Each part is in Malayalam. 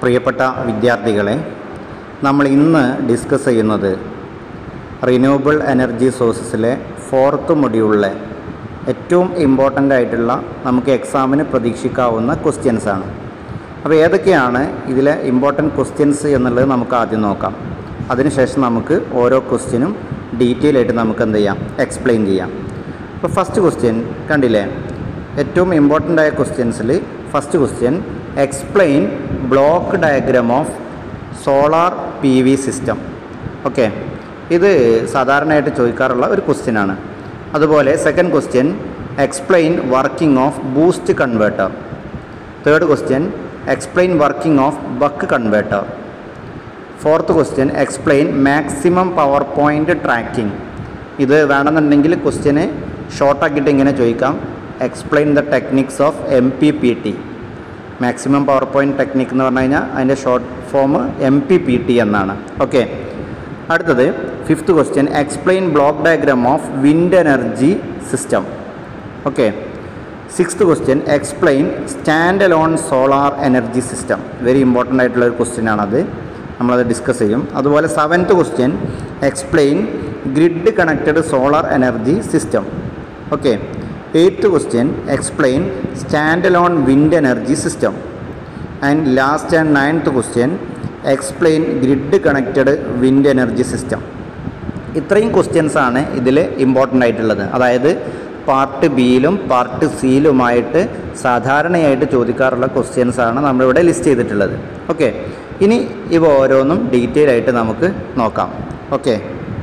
പ്രിയപ്പെട്ട വിദ്യാർത്ഥികളെ നമ്മൾ ഇന്ന് ഡിസ്കസ് ചെയ്യുന്നത് റിന്യൂവബിൾ എനർജി സോഴ്സസിലെ ഫോർത്ത് മൊഡ്യൂളിലെ ഏറ്റവും ഇമ്പോർട്ടൻ്റ് ആയിട്ടുള്ള നമുക്ക് എക്സാമിന് പ്രതീക്ഷിക്കാവുന്ന ക്വസ്റ്റ്യൻസ് ആണ് അപ്പോൾ ഏതൊക്കെയാണ് ഇതിലെ ഇമ്പോർട്ടൻറ്റ് ക്വസ്റ്റ്യൻസ് എന്നുള്ളത് നമുക്ക് ആദ്യം നോക്കാം അതിനുശേഷം നമുക്ക് ഓരോ ക്വസ്റ്റ്യനും ഡീറ്റെയിൽ ആയിട്ട് നമുക്ക് എന്ത് ചെയ്യാം എക്സ്പ്ലെയിൻ ചെയ്യാം അപ്പോൾ ഫസ്റ്റ് ക്വസ്റ്റ്യൻ കണ്ടില്ലേ ഏറ്റവും ഇമ്പോർട്ടൻ്റ് ആയ ക്വസ്റ്റ്യൻസിൽ first question explain block diagram of solar P V system okay ഇത് സാധാരണയായിട്ട് ചോദിക്കാറുള്ള ഒരു ക്വസ്റ്റ്യൻ ആണ് അതുപോലെ second question explain working of boost converter third question explain working of buck converter fourth question explain maximum power point tracking ഇത് വേണമെന്നുണ്ടെങ്കിൽ ക്വസ്റ്റ്യന് ഷോർട്ടാക്കിയിട്ട് ഇങ്ങനെ ചോദിക്കാം explain the techniques of M P P T maximum power point technique എന്ന് പറഞ്ഞു കഴിഞ്ഞാൽ അതിൻ്റെ short form M P P T എന്നാണ് ഓക്കെ അടുത്തത് fifth question explain block diagram of wind energy system okay sixth question explain stand alone solar energy system very important ആയിട്ടുള്ള ഒരു ക്വസ്റ്റ്യൻ ആണത് നമ്മളത് ഡിസ്കസ് ചെയ്യും അതുപോലെ seventh question explain grid connected solar energy system okay eighth question explain stand alone wind energy system and last and ninth question explain grid connected wind energy system ഇത്രയും ക്വസ്റ്റ്യൻസ് ആണ് ഇതിൽ ഇമ്പോർട്ടൻ്റ് ആയിട്ടുള്ളത് അതായത് പാർട്ട് ബിയിലും പാർട്ട് സിയിലുമായിട്ട് സാധാരണയായിട്ട് ചോദിക്കാറുള്ള ക്വസ്റ്റ്യൻസ് ആണ് നമ്മളിവിടെ ലിസ്റ്റ് ചെയ്തിട്ടുള്ളത് ഓക്കെ ഇനി ഇവ ഓരോന്നും ഡീറ്റെയിൽ ആയിട്ട് നമുക്ക് നോക്കാം ഓക്കെ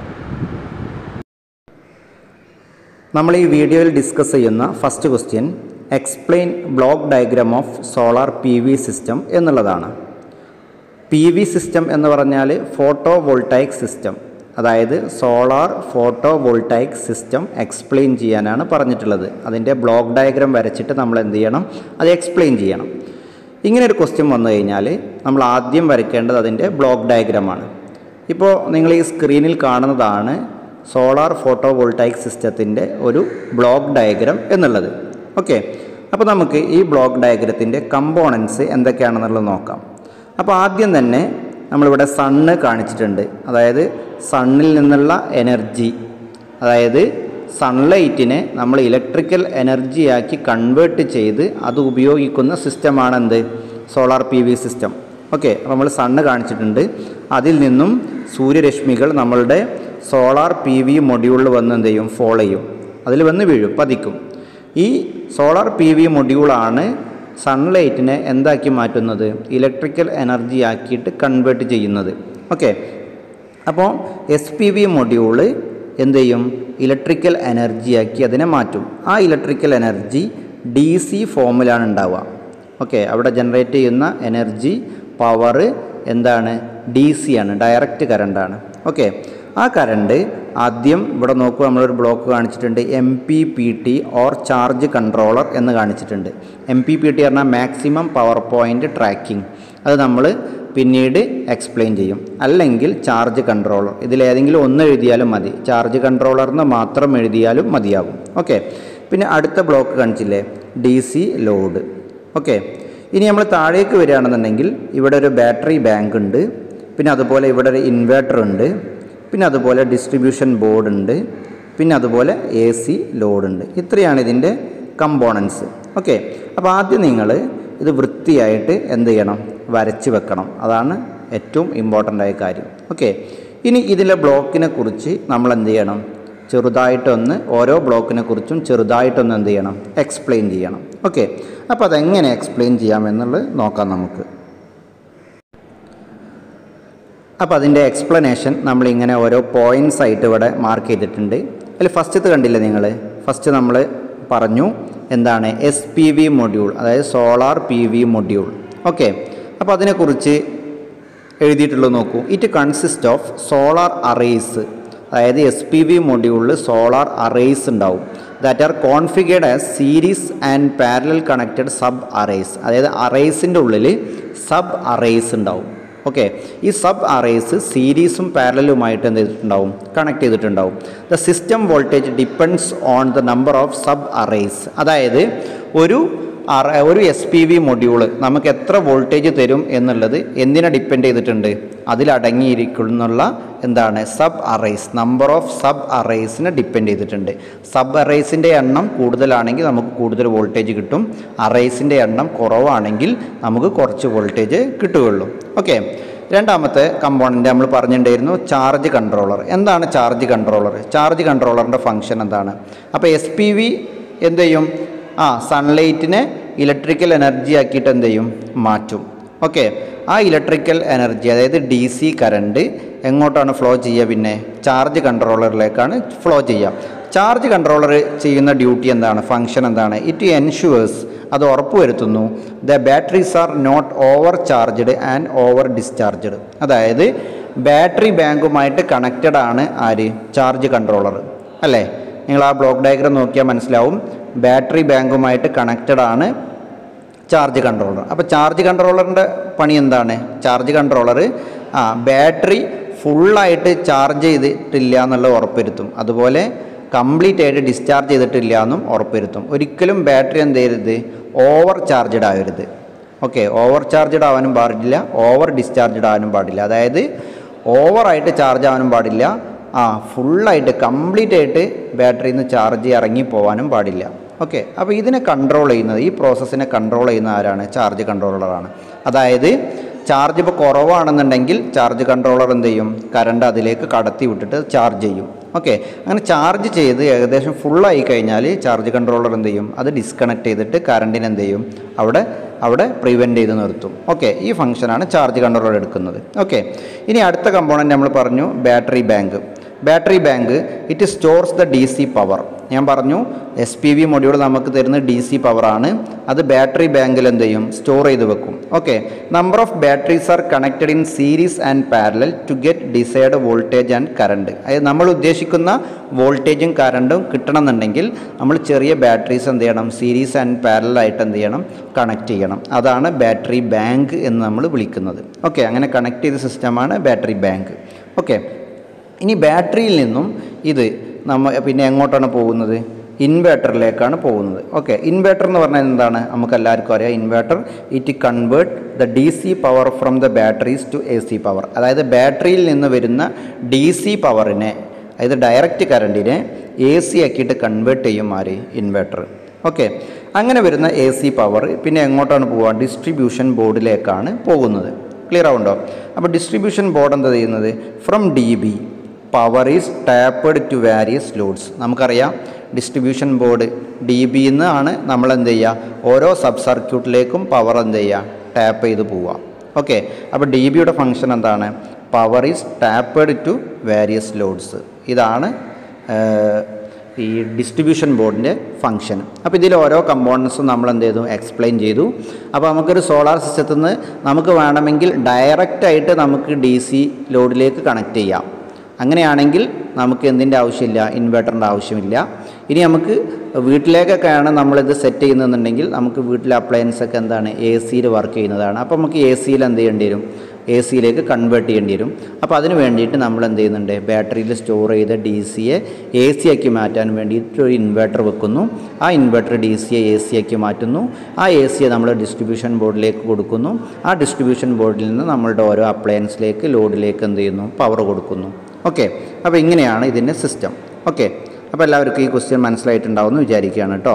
നമ്മൾ ഈ വീഡിയോയിൽ ഡിസ്കസ് ചെയ്യുന്ന first question explain block diagram of solar P V system എന്നുള്ളതാണ് പി വി സിസ്റ്റം എന്ന് പറഞ്ഞാൽ ഫോട്ടോ വോൾട്ടൈക് സിസ്റ്റം അതായത് solar photovoltaic system explain ചെയ്യാനാണ് പറഞ്ഞിട്ടുള്ളത് അതിൻ്റെ ബ്ലോക്ക് ഡയഗ്രാം വരച്ചിട്ട് നമ്മൾ എന്ത് ചെയ്യണം അത് എക്സ്പ്ലെയിൻ ചെയ്യണം ഇങ്ങനെ ഒരു ക്വസ്റ്റ്യൻ വന്നു കഴിഞ്ഞാൽ നമ്മൾ ആദ്യം വരയ്ക്കേണ്ടത് അതിൻ്റെ ബ്ലോക്ക് ഡയഗ്രാമാണ് ഇപ്പോൾ നിങ്ങൾ ഈ സ്ക്രീനിൽ കാണുന്നതാണ് സോളാർ ഫോട്ടോ വോൾട്ടൈക് സിസ്റ്റത്തിൻ്റെ ഒരു ബ്ലോക്ക് ഡയഗ്രാം എന്നുള്ളത് ഓക്കെ അപ്പോൾ നമുക്ക് ഈ ബ്ലോക്ക് ഡയഗ്രത്തിൻ്റെ കമ്പോണൻസ് എന്തൊക്കെയാണെന്നുള്ളത് നോക്കാം അപ്പോൾ ആദ്യം തന്നെ നമ്മളിവിടെ സണ്ണ് കാണിച്ചിട്ടുണ്ട് അതായത് സണ്ണിൽ നിന്നുള്ള എനർജി അതായത് സൺലൈറ്റിനെ നമ്മൾ ഇലക്ട്രിക്കൽ എനർജിയാക്കി കൺവേർട്ട് ചെയ്ത് അത് ഉപയോഗിക്കുന്ന സിസ്റ്റമാണ് എന്ത് solar P V system okay അപ്പോൾ നമ്മൾ സണ്ണ് കാണിച്ചിട്ടുണ്ട് അതിൽ നിന്നും സൂര്യരശ്മികൾ നമ്മളുടെ സോളാർ പി വി മൊഡ്യൂളിൽ വന്ന് എന്ത് ചെയ്യും ഫോളോ ചെയ്യും അതിൽ വന്ന് വീഴും പതിക്കും ഈ സോളാർ പി വി മൊഡ്യൂളാണ് സൺലൈറ്റിനെ എന്താക്കി മാറ്റുന്നത് ഇലക്ട്രിക്കൽ എനർജി ആക്കിയിട്ട് കൺവേർട്ട് ചെയ്യുന്നത് ഓക്കെ അപ്പോൾ എസ് പി വി മൊഡ്യൂള് എന്ത് ചെയ്യും ഇലക്ട്രിക്കൽ എനർജി ആക്കി അതിനെ മാറ്റും ആ ഇലക്ട്രിക്കൽ എനർജി ഡി സി ഫോമിലാണ് ഉണ്ടാവുക ഓക്കെ അവിടെ ജനറേറ്റ് ചെയ്യുന്ന എനർജി പവർ എന്താണ് ഡി സി ആണ് ഡയറക്റ്റ് കറണ്ടാണ് ഓക്കെ ആ കറണ്ട് ആദ്യം ഇവിടെ നോക്കുക നമ്മളൊരു ബ്ലോക്ക് കാണിച്ചിട്ടുണ്ട് M P P T or charge controller എന്ന് കാണിച്ചിട്ടുണ്ട് എം പി പി ടി പറഞ്ഞാൽ മാക്സിമം പവർ പോയിൻ്റ് ട്രാക്കിംഗ് അത് നമ്മൾ പിന്നീട് എക്സ്പ്ലെയിൻ ചെയ്യും അല്ലെങ്കിൽ ചാർജ് കൺട്രോളർ ഇതിലേതെങ്കിലും ഒന്ന് എഴുതിയാലും മതി ചാർജ് കൺട്രോളറിന് മാത്രം എഴുതിയാലും മതിയാകും ഓക്കെ പിന്നെ അടുത്ത ബ്ലോക്ക് കാണിച്ചില്ലേ ഡി സി ലോഡ് ഓക്കെ ഇനി നമ്മൾ താഴേക്ക് വരികയാണെന്നുണ്ടെങ്കിൽ ഇവിടെ ഒരു ബാറ്ററി ബാങ്ക് ഉണ്ട് പിന്നെ അതുപോലെ ഇവിടെ ഒരു ഇൻവേർട്ടർ ഉണ്ട് പിന്നെ അതുപോലെ ഡിസ്ട്രിബ്യൂഷൻ ബോർഡ് ഉണ്ട് പിന്നെ അതുപോലെ എ സി ലോഡ് ഉണ്ട് ഇത്രയാണ് ഇതിൻ്റെ കമ്പോണൻസ് ഓക്കെ അപ്പോൾ ആദ്യം നിങ്ങൾ ഇത് വൃത്തിയായിട്ട് എന്ത് ചെയ്യണം വരച്ച് വെക്കണം അതാണ് ഏറ്റവും ഇമ്പോർട്ടൻ്റ് ആയ കാര്യം ഓക്കെ ഇനി ഇതിലെ ബ്ലോക്കിനെ കുറിച്ച് നമ്മൾ എന്ത് ചെയ്യണം ചെറുതായിട്ടൊന്ന് ഓരോ ബ്ലോക്കിനെ കുറിച്ചും ചെറുതായിട്ടൊന്ന് എന്ത് ചെയ്യണം എക്സ്പ്ലെയിൻ ചെയ്യണം ഓക്കെ അപ്പോൾ അതെങ്ങനെ എക്സ്പ്ലെയിൻ ചെയ്യാമെന്നുള്ളത് നോക്കാം നമുക്ക് അപ്പോൾ അതിൻ്റെ എക്സ്പ്ലനേഷൻ നമ്മളിങ്ങനെ ഓരോ പോയിൻറ്റ്സ് ആയിട്ട് ഇവിടെ മാർക്ക് ചെയ്തിട്ടുണ്ട് അതിൽ ഫസ്റ്റത്തെ കണ്ടില്ലേ നിങ്ങൾ ഫസ്റ്റ് നമ്മൾ പറഞ്ഞു എന്താണ് എസ് പി വി മൊഡ്യൂൾ അതായത് solar P V module okay അപ്പോൾ അതിനെക്കുറിച്ച് എഴുതിയിട്ടുള്ളത് നോക്കൂ it consist of solar arrays അതായത് എസ് പി വി മൊഡ്യൂളിൽ സോളാർ അറേസ് ഉണ്ടാവും that are configured as series and parallel connected sub arrays അതായത് അറേസിൻ്റെ ഉള്ളിൽ സബ് അറേസ് ഉണ്ടാവും ഓക്കെ ഈ സബ് അറേസ് സീരീസും പാരലുമായിട്ട് എന്ത് ചെയ്തിട്ടുണ്ടാവും കണക്ട് ചെയ്തിട്ടുണ്ടാവും the system voltage depends on the number of sub arrays അതായത് ഒരു അറ- ഒരു എസ് പി വി മൊഡ്യൂള് നമുക്ക് എത്ര വോൾട്ടേജ് തരും എന്നുള്ളത് എന്തിനെ ഡിപ്പെൻഡ് ചെയ്തിട്ടുണ്ട് അതിലടങ്ങിയിരിക്കുന്നുള്ള എന്താണ് sub arrays number of sub അറേസിനെ ഡിപ്പെൻഡ് ചെയ്തിട്ടുണ്ട് സബ് അറേസിൻ്റെ എണ്ണം കൂടുതലാണെങ്കിൽ നമുക്ക് കൂടുതൽ വോൾട്ടേജ് കിട്ടും അറേസിൻ്റെ എണ്ണം കുറവാണെങ്കിൽ നമുക്ക് കുറച്ച് വോൾട്ടേജ് കിട്ടുകയുള്ളൂ ഓക്കെ രണ്ടാമത്തെ കമ്പോണൻ്റ് നമ്മൾ പറഞ്ഞിട്ടുണ്ടായിരുന്നു ചാർജ് കൺട്രോളർ എന്താണ് ചാർജ് കൺട്രോളർ ചാർജ് കൺട്രോളറിൻ്റെ ഫംഗ്ഷൻ എന്താണ് അപ്പോൾ എസ് പി വി എന്ത് ചെയ്യും ആ സൺലൈറ്റിനെ ഇലക്ട്രിക്കൽ എനർജി ആക്കിയിട്ട് എന്ത് ചെയ്യും മാറ്റും ഓക്കെ ആ ഇലക്ട്രിക്കൽ എനർജി അതായത് ഡി സി കറണ്ട് എങ്ങോട്ടാണ് ഫ്ലോ ചെയ്യുക പിന്നെ ചാർജ് കൺട്രോളറിലേക്കാണ് ഫ്ലോ ചെയ്യുക ചാർജ് കൺട്രോളർ ചെയ്യുന്ന ഡ്യൂട്ടി എന്താണ് ഫംഗ്ഷൻ എന്താണ് ഇറ്റ് എൻഷുവേഴ്സ് അത് ഉറപ്പുവരുത്തുന്നു the batteries are not over charged and over discharged അതായത് ബാറ്ററി ബാങ്കുമായിട്ട് കണക്റ്റഡ് ആണ് ആര് ചാർജ് കൺട്രോളർ അല്ലേ നിങ്ങൾ ആ ബ്ലോക്ക് ഡയഗ്രം നോക്കിയാൽ മനസ്സിലാവും ബാറ്ററി ബാങ്കുമായിട്ട് കണക്റ്റഡ് ആണ് ചാർജ് കൺട്രോളർ അപ്പോൾ ചാർജ് കൺട്രോളറിൻ്റെ പണി എന്താണ് ചാർജ് കൺട്രോളർ ആ ബാറ്ററി ഫുള്ളായിട്ട് ചാർജ് ചെയ്തിട്ടില്ല എന്നുള്ളത് ഉറപ്പുവരുത്തും അതുപോലെ കംപ്ലീറ്റ് ആയിട്ട് ഡിസ്ചാർജ് ചെയ്തിട്ടില്ല എന്നും ഉറപ്പുവരുത്തും ഒരിക്കലും ബാറ്ററി എന്ത് ചെയ്യരുത് ഓവർ ചാർജഡ് ആവരുത് ഓക്കെ ഓവർ ചാർജഡ് ആവാനും പാടില്ല ഓവർ ഡിസ്ചാർജഡ് ആവാനും പാടില്ല അതായത് ഓവറായിട്ട് ചാർജ് ആവാനും പാടില്ല ആ ഫുള്ളായിട്ട് കംപ്ലീറ്റ് ആയിട്ട് ബാറ്ററിയിൽ നിന്ന് ചാർജ് ഇറങ്ങി പോകാനും പാടില്ല ഓക്കെ അപ്പോൾ ഇതിനെ കൺട്രോൾ ചെയ്യുന്നത് ഈ പ്രോസസ്സിനെ കൺട്രോൾ ചെയ്യുന്ന ആരാണ് ചാർജ് കൺട്രോളറാണ് അതായത് ചാർജ് ഇപ്പോൾ കുറവാണെന്നുണ്ടെങ്കിൽ ചാർജ് കൺട്രോളർ എന്ത് ചെയ്യും കറണ്ട് അതിലേക്ക് കടത്തി വിട്ടിട്ട് ചാർജ് ചെയ്യും ഓക്കെ അങ്ങനെ ചാർജ് ചെയ്ത് ഏകദേശം ഫുള്ളായി കഴിഞ്ഞാൽ ചാർജ് കൺട്രോളർ എന്ത് ചെയ്യും അത് ഡിസ്കണക്ട് ചെയ്തിട്ട് കറണ്ടിന് എന്ത് ചെയ്യും അവിടെ അവിടെ പ്രിവെൻറ്റ് ചെയ്ത് നിർത്തും ഓക്കെ ഈ ഫംഗ്ഷനാണ് ചാർജ് കൺട്രോളർ എടുക്കുന്നത് ഓക്കെ ഇനി അടുത്ത കമ്പോണൻറ്റ് നമ്മൾ പറഞ്ഞു battery bank battery bank it stores the D C power ഞാൻ പറഞ്ഞു എസ് പി വി മൊഡ്യൂൾ നമുക്ക് തരുന്ന ഡി സി പവറാണ് അത് ബാറ്ററി ബാങ്കിൽ എന്ത് ചെയ്യും സ്റ്റോർ ചെയ്ത് വെക്കും okay number of batteries are connected in series and parallel to get decide voltage and current അതായത് നമ്മൾ ഉദ്ദേശിക്കുന്ന വോൾട്ടേജും കറണ്ടും കിട്ടണമെന്നുണ്ടെങ്കിൽ നമ്മൾ ചെറിയ ബാറ്ററീസ് എന്ത് ചെയ്യണം സീരീസ് ആൻഡ് പാരലൽ ആയിട്ട് എന്ത് ചെയ്യണം കണക്ട് ചെയ്യണം അതാണ് ബാറ്ററി ബാങ്ക് എന്ന് നമ്മൾ വിളിക്കുന്നത് ഓക്കെ അങ്ങനെ കണക്ട് ചെയ്ത സിസ്റ്റമാണ് ബാറ്ററി ബാങ്ക് ഓക്കെ ഇനി ബാറ്ററിയിൽ നിന്നും ഇത് നമ്മ പിന്നെ എങ്ങോട്ടാണ് പോകുന്നത് ഇൻവേർട്ടറിലേക്കാണ് പോകുന്നത് ഓക്കെ ഇൻവേർട്ടർ എന്ന് പറഞ്ഞാൽ എന്താണ് നമുക്ക് എല്ലാവർക്കും അറിയാം inverter it convert the D C power from the batteries to A C power അതായത് ബാറ്ററിയിൽ നിന്ന് വരുന്ന ഡി സി പവറിനെ അതായത് ഡയറക്റ്റ് കറണ്ടിനെ എ സി ആക്കിയിട്ട് കൺവേർട്ട് ചെയ്യും ആര് ഇൻവേർട്ടർ ഓക്കെ അങ്ങനെ വരുന്ന എ സി പവർ പിന്നെ എങ്ങോട്ടാണ് പോവുക ഡിസ്ട്രിബ്യൂഷൻ ബോർഡിലേക്കാണ് പോകുന്നത് ക്ലിയർ ആവുണ്ടോ അപ്പോൾ ഡിസ്ട്രിബ്യൂഷൻ ബോർഡ് എന്താ ചെയ്യുന്നത് from D B power is tapped to various loads നമുക്കറിയാം ഡിസ്ട്രിബ്യൂഷൻ ബോർഡ് ഡി ബി ആണ് നമ്മൾ എന്ത് ചെയ്യുക ഓരോ സബ് സർക്യൂട്ടിലേക്കും പവർ എന്ത് ചെയ്യുക ടാപ്പ് ചെയ്ത് പോവുക ഓക്കെ അപ്പോൾ ഡി ബിയുടെ ഫങ്ഷൻ എന്താണ് power is tapped to various loads ഇതാണ് ഏഹ്, ഈ ഡിസ്ട്രിബ്യൂഷൻ ബോർഡിൻ്റെ ഫങ്ഷൻ അപ്പോൾ ഇതിൽ ഓരോ കമ്പോണൻസും നമ്മൾ എന്ത് ചെയ്തു എക്സ്പ്ലെയിൻ ചെയ്തു അപ്പോൾ നമുക്കൊരു സോളാർ സിസ്റ്റത്തിൽ നിന്ന് നമുക്ക് വേണമെങ്കിൽ ഡയറക്റ്റായിട്ട് നമുക്ക് ഡി സി ലോഡിലേക്ക് കണക്ട് ചെയ്യാം അങ്ങനെയാണെങ്കിൽ നമുക്ക് എന്തിൻ്റെ ആവശ്യമില്ല ഇൻവെർട്ടറിൻ്റെ ആവശ്യമില്ല ഇനി നമുക്ക് വീട്ടിലേക്കൊക്കെയാണ് നമ്മളിത് സെറ്റ് ചെയ്യുന്നതെന്നുണ്ടെങ്കിൽ നമുക്ക് വീട്ടിലെ അപ്ലയൻസ് ഒക്കെ എന്താണ് എ സിയിൽ വർക്ക് ചെയ്യുന്നതാണ് അപ്പോൾ നമുക്ക് എ സിയിൽ എന്ത് ചെയ്യേണ്ടി വരും എ സിയിലേക്ക് കൺവേർട്ട് ചെയ്യേണ്ടി വരും അപ്പോൾ അതിന് വേണ്ടിയിട്ട് നമ്മൾ എന്ത് ചെയ്യുന്നുണ്ട് ബാറ്ററിയിൽ സ്റ്റോർ ചെയ്ത ഡി സിയെ എ സി ആക്കി മാറ്റാൻ വേണ്ടിയിട്ട് ഒരു ഇൻവെർട്ടർ വെക്കുന്നു ആ ഇൻവെർട്ടർ ഡി സിയെ എ സി ആക്കി മാറ്റുന്നു ആ എ സിയെ നമ്മൾ ഡിസ്ട്രിബ്യൂഷൻ ബോർഡിലേക്ക് കൊടുക്കുന്നു ആ ഡിസ്ട്രിബ്യൂഷൻ ബോർഡിൽ നിന്ന് നമ്മളുടെ ഓരോ അപ്ലയൻസിലേക്ക് ലോഡിലേക്ക് എന്ത് ചെയ്യുന്നു പവർ കൊടുക്കുന്നു ഓക്കെ അപ്പോൾ ഇങ്ങനെയാണ് ഇതിൻ്റെ സിസ്റ്റം ഓക്കെ അപ്പോൾ എല്ലാവർക്കും ഈ ക്വസ്റ്റ്യൻ മനസ്സിലായിട്ടുണ്ടാവുമെന്ന് വിചാരിക്കുകയാണ് കേട്ടോ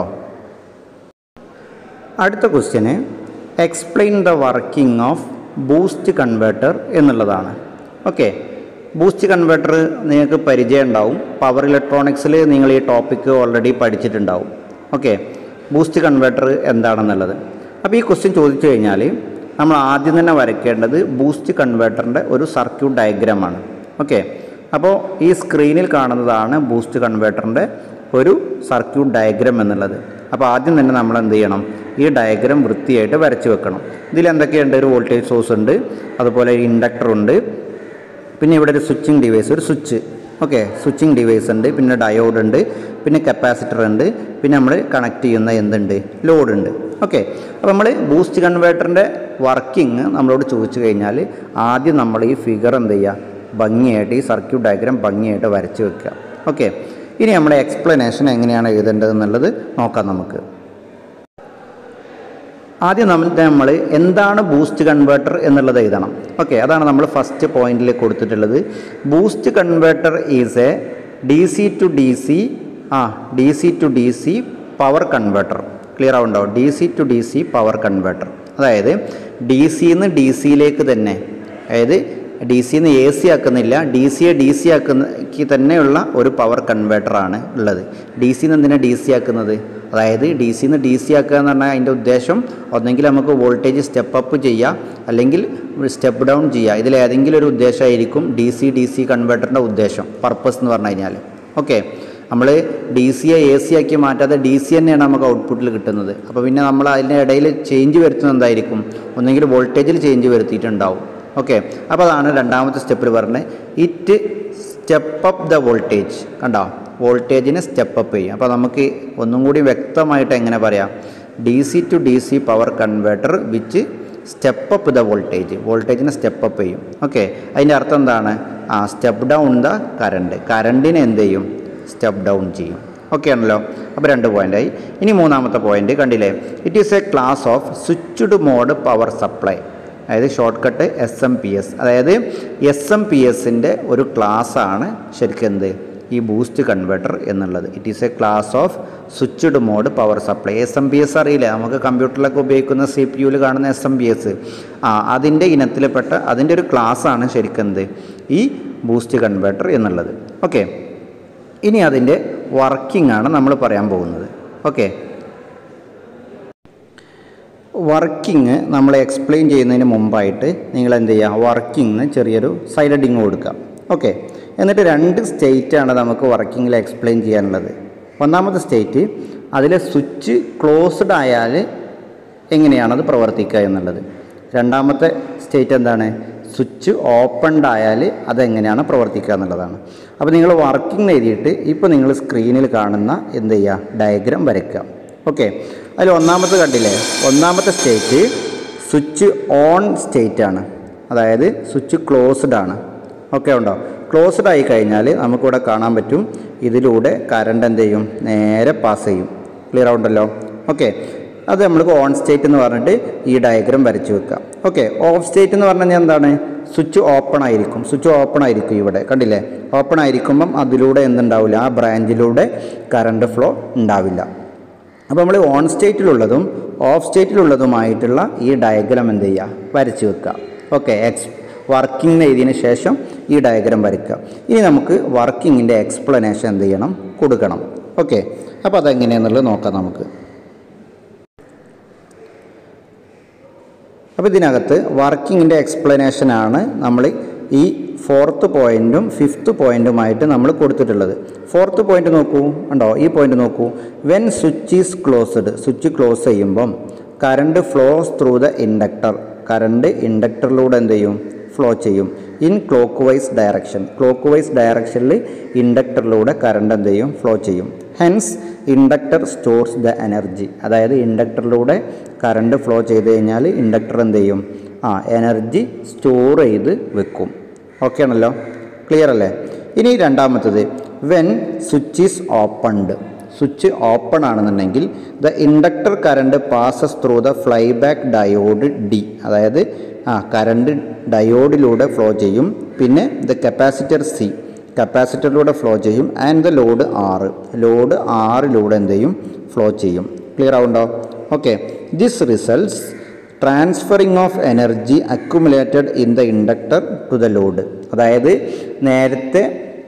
അടുത്ത question explain the working of boost converter എന്നുള്ളതാണ് ഓക്കെ ബൂസ്റ്റ് കൺവേർട്ടർ നിങ്ങൾക്ക് പരിചയം ഉണ്ടാവും പവർ ഇലക്ട്രോണിക്സിൽ നിങ്ങൾ ഈ ടോപ്പിക്ക് ഓൾറെഡി പഠിച്ചിട്ടുണ്ടാവും ഓക്കെ ബൂസ്റ്റ് കൺവേർട്ടർ എന്താണെന്നുള്ളത് അപ്പോൾ ഈ ക്വസ്റ്റ്യൻ ചോദിച്ചു കഴിഞ്ഞാൽ നമ്മൾ ആദ്യം തന്നെ വരയ്ക്കേണ്ടത് ബൂസ്റ്റ് കൺവേർട്ടറിൻ്റെ ഒരു സർക്യൂട്ട് ഡയഗ്രാമാണ് ഓക്കെ അപ്പോൾ ഈ സ്ക്രീനിൽ കാണുന്നതാണ് ബൂസ്റ്റ് കൺവേർട്ടറിൻ്റെ ഒരു സർക്യൂട്ട് ഡയഗ്രാം എന്നുള്ളത് അപ്പോൾ ആദ്യം തന്നെ നമ്മൾ എന്ത് ചെയ്യണം ഈ ഡയഗ്രാം വൃത്തിയായിട്ട് വരച്ച് വെക്കണം ഇതിൽ എന്തൊക്കെയുണ്ട് ഒരു വോൾട്ടേജ് സോഴ്സ് ഉണ്ട് അതുപോലെ ഒരു ഇൻഡക്ടർ ഉണ്ട് പിന്നെ ഇവിടെ ഒരു സ്വിച്ചിങ് ഡിവൈസ് ഒരു സ്വിച്ച് ഓക്കെ സ്വിച്ചിങ് ഡിവൈസ് ഉണ്ട് പിന്നെ ഡയോഡ് ഉണ്ട് പിന്നെ കപ്പാസിറ്റർ ഉണ്ട് പിന്നെ നമ്മൾ കണക്ട് ചെയ്യുന്ന എന്തുണ്ട് ലോഡ് ഉണ്ട് ഓക്കെ അപ്പോൾ നമ്മൾ ബൂസ്റ്റ് കൺവേർട്ടറിൻ്റെ വർക്കിംഗ് നമ്മളോട് ചോദിച്ചു കഴിഞ്ഞാൽ ആദ്യം നമ്മൾ ഈ ഫിഗർ എന്ത് ചെയ്യുക ഭംഗിയായിട്ട് ഈ സർക്യൂട്ട് ഡയഗ്രാം ഭംഗിയായിട്ട് വരച്ച് വെക്കുക ഓക്കെ ഇനി നമ്മുടെ എക്സ്പ്ലനേഷൻ എങ്ങനെയാണ് എഴുതേണ്ടത് എന്നുള്ളത് നോക്കാം നമുക്ക് ആദ്യം നമ്മൾ നമ്മൾ എന്താണ് ബൂസ്റ്റ് കൺവേർട്ടർ എന്നുള്ളത് എഴുതണം ഓക്കെ അതാണ് നമ്മൾ ഫസ്റ്റ് പോയിന്റിൽ കൊടുത്തിട്ടുള്ളത് boost converter is a D C to D C ആ D C to D C power converter clear ആവുണ്ടോ D C to D C power converter അതായത് ഡി സിന്ന് ഡി സിയിലേക്ക് തന്നെ അതായത് ഡി സിന്ന് എ സി ആക്കുന്നില്ല ഡി സിയെ ഡി സി ആക്കുന്ന തന്നെയുള്ള ഒരു പവർ കൺവേർട്ടറാണ് ഉള്ളത് ഡി സിന്ന് എന്തിനാണ് ഡി സി ആക്കുന്നത് അതായത് ഡി സിന്ന് ഡി സി ആക്കുക എന്ന് പറഞ്ഞാൽ അതിൻ്റെ ഉദ്ദേശം ഒന്നെങ്കിൽ നമുക്ക് വോൾട്ടേജ് സ്റ്റെപ്പ് അപ്പ് ചെയ്യുക അല്ലെങ്കിൽ സ്റ്റെപ്പ് ഡൗൺ ചെയ്യുക ഇതിലേതെങ്കിലും ഒരു ഉദ്ദേശമായിരിക്കും ഡി സി ഡി സി കൺവേർട്ടറിൻ്റെ ഉദ്ദേശം പർപ്പസ് എന്ന് പറഞ്ഞു കഴിഞ്ഞാൽ ഓക്കെ നമ്മൾ ഡി സിയെ എ സി ആക്കി മാറ്റാതെ ഡി സി തന്നെയാണ് നമുക്ക് ഔട്ട്പുട്ടിൽ കിട്ടുന്നത് അപ്പോൾ പിന്നെ നമ്മൾ അതിൻ്റെ ഇടയിൽ ചേഞ്ച് വരുത്തുന്നത് എന്തായിരിക്കും ഒന്നെങ്കിൽ വോൾട്ടേജിൽ ചേഞ്ച് വരുത്തിയിട്ടുണ്ടാവും ഓക്കെ അപ്പോൾ അതാണ് രണ്ടാമത്തെ സ്റ്റെപ്പിൽ പറഞ്ഞത് it step up the voltage കണ്ടോ വോൾട്ടേജിനെ സ്റ്റെപ്പ് അപ്പ് ചെയ്യും അപ്പോൾ നമുക്ക് ഒന്നും കൂടി വ്യക്തമായിട്ട് എങ്ങനെ പറയാം D C to D C power converter which step up the voltage വോൾട്ടേജിനെ സ്റ്റെപ്പ് അപ്പ് ചെയ്യും ഓക്കെ അതിൻ്റെ അർത്ഥം എന്താണ് ആ സ്റ്റെപ്പ് ഡൗൺ ദ കറണ്ട് കറണ്ടിനെ എന്ത് ചെയ്യും സ്റ്റെപ്പ് ഡൗൺ ചെയ്യും ഓക്കെ ആണല്ലോ അപ്പോൾ രണ്ട് പോയിൻ്റായി ഇനി മൂന്നാമത്തെ പോയിന്റ് കണ്ടില്ലേ it is a class of switched mode power supply അതായത് short cut S M P S അതായത് എസ് എം പി എസിൻ്റെ ഒരു ക്ലാസ്സാണ് ശരിക്കും എന്ത് ഈ ബൂസ്റ്റ് കൺവേർട്ടർ എന്നുള്ളത് it is a class of switched mode power supply S M P S അറിയില്ല നമുക്ക് കമ്പ്യൂട്ടറിലൊക്കെ ഉപയോഗിക്കുന്ന സി പി യുവിൽ കാണുന്ന എസ് എം പി എസ് ആ അതിൻ്റെ ഇനത്തിൽപ്പെട്ട അതിൻ്റെ ഒരു ക്ലാസ്സാണ് ശരിക്കും എന്ത് ഈ ബൂസ്റ്റ് കൺവേർട്ടർ എന്നുള്ളത് ഓക്കെ ഇനി അതിൻ്റെ വർക്കിംഗ് ആണ് നമ്മൾ പറയാൻ പോകുന്നത് ഓക്കെ വർക്കിംഗ് നമ്മൾ എക്സ്പ്ലെയിൻ ചെയ്യുന്നതിന് മുമ്പായിട്ട് നിങ്ങൾ എന്ത് ചെയ്യുക വർക്കിംഗ് ചെറിയൊരു സൈഡ് ഹെഡിങ് കൊടുക്കുക ഓക്കെ എന്നിട്ട് രണ്ട് സ്റ്റേറ്റാണ് നമുക്ക് വർക്കിങ്ങിൽ എക്സ്പ്ലെയിൻ ചെയ്യാനുള്ളത് ഒന്നാമത്തെ സ്റ്റേറ്റ് അതിലെ സ്വിച്ച് ക്ലോസ്ഡ് ആയാൽ എങ്ങനെയാണത് പ്രവർത്തിക്കുക എന്നുള്ളത് രണ്ടാമത്തെ സ്റ്റേറ്റ് എന്താണ് സ്വിച്ച് ഓപ്പൺഡ് ആയാൽ അതെങ്ങനെയാണ് പ്രവർത്തിക്കുക എന്നുള്ളതാണ് അപ്പോൾ നിങ്ങൾ വർക്കിംഗ് എഴുതിയിട്ട് ഇപ്പോൾ നിങ്ങൾ സ്ക്രീനിൽ കാണുന്ന എന്ത് ചെയ്യുക ഡയഗ്രാം വരയ്ക്കുക ഓക്കെ അതിൽ ഒന്നാമത്തെ കണ്ടില്ലേ ഒന്നാമത്തെ സ്റ്റേറ്റ് സ്വിച്ച് ഓൺ സ്റ്റേറ്റ് ആണ് അതായത് സ്വിച്ച് ക്ലോസ്ഡ് ആണ് ഓക്കെ ഉണ്ടോ ക്ലോസ്ഡ് ആയി കഴിഞ്ഞാൽ നമുക്കിവിടെ കാണാൻ പറ്റും ഇതിലൂടെ കറണ്ട് എന്ത് ചെയ്യും നേരെ പാസ് ചെയ്യും ക്ലിയർ ആവുണ്ടല്ലോ ഓക്കെ അത് നമ്മൾക്ക് ഓൺ സ്റ്റേറ്റ് എന്ന് പറഞ്ഞിട്ട് ഈ ഡയഗ്രാം വരച്ച് വെക്കാം ഓക്കെ ഓഫ് സ്റ്റേറ്റ് എന്ന് പറഞ്ഞു കഴിഞ്ഞാൽ എന്താണ് സ്വിച്ച് ഓപ്പൺ ആയിരിക്കും സ്വിച്ച് ഓപ്പൺ ആയിരിക്കും ഇവിടെ കണ്ടില്ലേ ഓപ്പൺ ആയിരിക്കുമ്പം അതിലൂടെ എന്തുണ്ടാവില്ല ആ ബ്രാഞ്ചിലൂടെ കറണ്ട് ഫ്ലോ ഉണ്ടാവില്ല അപ്പോൾ നമ്മൾ ഓൺ സ്റ്റേറ്റിലുള്ളതും ഓഫ് സ്റ്റേറ്റിലുള്ളതുമായിട്ടുള്ള ഈ ഡയഗ്രാം എന്ത് ചെയ്യുക വരച്ച് വെക്കുക ഓക്കെ എക്സ് വർക്കിംഗ് എഴുതിയതിന് ശേഷം ഈ ഡയഗ്രാം വരയ്ക്കുക ഇനി നമുക്ക് വർക്കിങ്ങിൻ്റെ എക്സ്പ്ലനേഷൻ എന്ത് ചെയ്യണം കൊടുക്കണം ഓക്കെ അപ്പോൾ അതെങ്ങനെയാണെന്നുള്ളത് നോക്കാം നമുക്ക് അപ്പോൾ ഇതിനകത്ത് വർക്കിങ്ങിൻ്റെ എക്സ്പ്ലനേഷനാണ് നമ്മൾ ഈ ഫോർത്ത് പോയിൻറ്റും ഫിഫ്ത്ത് പോയിൻറ്റുമായിട്ട് നമ്മൾ കൊടുത്തിട്ടുള്ളത് ഫോർത്ത് പോയിൻ്റ് നോക്കൂ ഉണ്ടോ ഈ പോയിൻ്റ് നോക്കൂ when switch is closed switch close ചെയ്യുമ്പം current flows through the inductor current ഇൻഡക്ടറിലൂടെ എന്ത് ചെയ്യും ഫ്ലോ ചെയ്യും in clockwise direction clockwise ഡയറക്ഷനിൽ ഇൻഡക്ടറിലൂടെ കറണ്ട് എന്ത് ചെയ്യും ഫ്ലോ ചെയ്യും hence inductor stores the energy അതായത് ഇൻഡക്ടറിലൂടെ കറണ്ട് ഫ്ലോ ചെയ്ത് കഴിഞ്ഞാൽ ഇൻഡക്ടർ എന്ത് ചെയ്യും ആ എനർജി സ്റ്റോർ ചെയ്ത് വെക്കും ഓക്കെ ആണല്ലോ ക്ലിയർ അല്ലേ ഇനി രണ്ടാമത്തത് when switch is opened switch open ആണെന്നുണ്ടെങ്കിൽ the inductor current passes through the flyback diode D അതായത് ആ കറണ്ട് ഡയോഡിലൂടെ ഫ്ലോ ചെയ്യും പിന്നെ ദ കപ്പാസിറ്റർ സി കപ്പാസിറ്ററിലൂടെ ഫ്ലോ ചെയ്യും and the load R load ആറിലൂടെ എന്ത് ചെയ്യും ഫ്ലോ ചെയ്യും ക്ലിയർ ആവുണ്ടോ okay this results transferring of energy accumulated in the inductor to the load അതായത് നേരത്തെ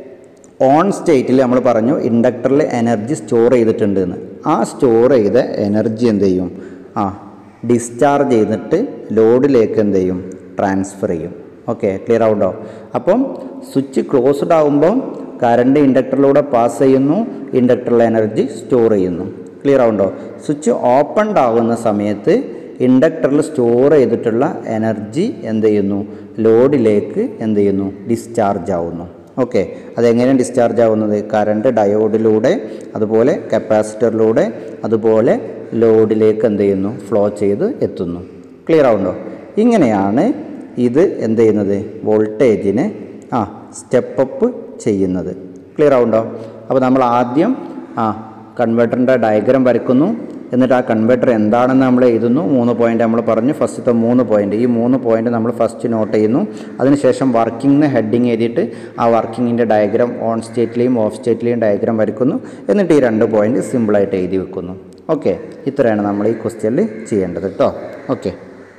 ഓൺ സ്റ്റേറ്റിൽ നമ്മൾ പറഞ്ഞു ഇൻഡക്ടറിൽ എനർജി സ്റ്റോർ ചെയ്തിട്ടുണ്ട് എന്ന് ആ സ്റ്റോർ ചെയ്ത എനർജി എന്ത് ചെയ്യും ആ ഡിസ്ചാർജ് ചെയ്തിട്ട് ലോഡിലേക്ക് എന്ത് ചെയ്യും ട്രാൻസ്ഫർ ചെയ്യും ഓക്കെ ക്ലിയർ ആവുണ്ടോ അപ്പം സ്വിച്ച് ക്ലോസ്ഡ് ആകുമ്പം കറണ്ട് ഇൻഡക്ടറിലൂടെ പാസ് ചെയ്യുന്നു ഇൻഡക്ടറിലെ എനർജി സ്റ്റോർ ചെയ്യുന്നു ക്ലിയർ ആവുണ്ടോ സ്വിച്ച് ഓപ്പൺഡ് ആകുന്ന സമയത്ത് ഇൻഡക്ടറിൽ സ്റ്റോർ ചെയ്തിട്ടുള്ള എനർജി എന്ത് ചെയ്യുന്നു ലോഡിലേക്ക് എന്ത് ചെയ്യുന്നു ഡിസ്ചാർജ് ആവുന്നു ഓക്കെ അതെങ്ങനെയാണ് ഡിസ്ചാർജ് ആവുന്നത് കറണ്ട് ഡയോഡിലൂടെ അതുപോലെ കപ്പാസിറ്ററിലൂടെ അതുപോലെ ലോഡിലേക്ക് എന്ത് ചെയ്യുന്നു ഫ്ലോ ചെയ്ത് എത്തുന്നു ക്ലിയർ ആവുണ്ടോ ഇങ്ങനെയാണ് ഇത് എന്ത് ചെയ്യുന്നത് വോൾട്ടേജിനെ ആ സ്റ്റെപ്പ് അപ്പ് ചെയ്യുന്നത് ക്ലിയർ ആവുണ്ടോ അപ്പോൾ നമ്മൾ ആദ്യം ആ കൺവെർട്ടറിൻ്റെ ഡയഗ്രാം വരയ്ക്കുന്നു എന്നിട്ട് ആ കൺവേർട്ടർ എന്താണെന്ന് നമ്മൾ എഴുതുന്നു മൂന്ന് പോയിന്റ് നമ്മൾ പറഞ്ഞു ഫസ്റ്റത്തെ മൂന്ന് പോയിന്റ് ഈ മൂന്ന് പോയിന്റ് നമ്മൾ ഫസ്റ്റ് നോട്ട് ചെയ്യുന്നു അതിനുശേഷം വർക്കിംഗ് ഹെഡിങ് എഴുതിയിട്ട് ആ വർക്കിങ്ങിൻ്റെ ഡയഗ്രാം ഓൺ സ്റ്റേറ്റിലെയും ഓഫ് സ്റ്റേറ്റിലെയും ഡയഗ്രാം വരയ്ക്കുന്നു എന്നിട്ട് ഈ രണ്ട് പോയിന്റ് സിമ്പിളായിട്ട് എഴുതി വെക്കുന്നു ഓക്കെ ഇത്രയാണ് നമ്മൾ ഈ ക്വസ്റ്റ്യനിൽ ചെയ്യേണ്ടത് കേട്ടോ ഓക്കെ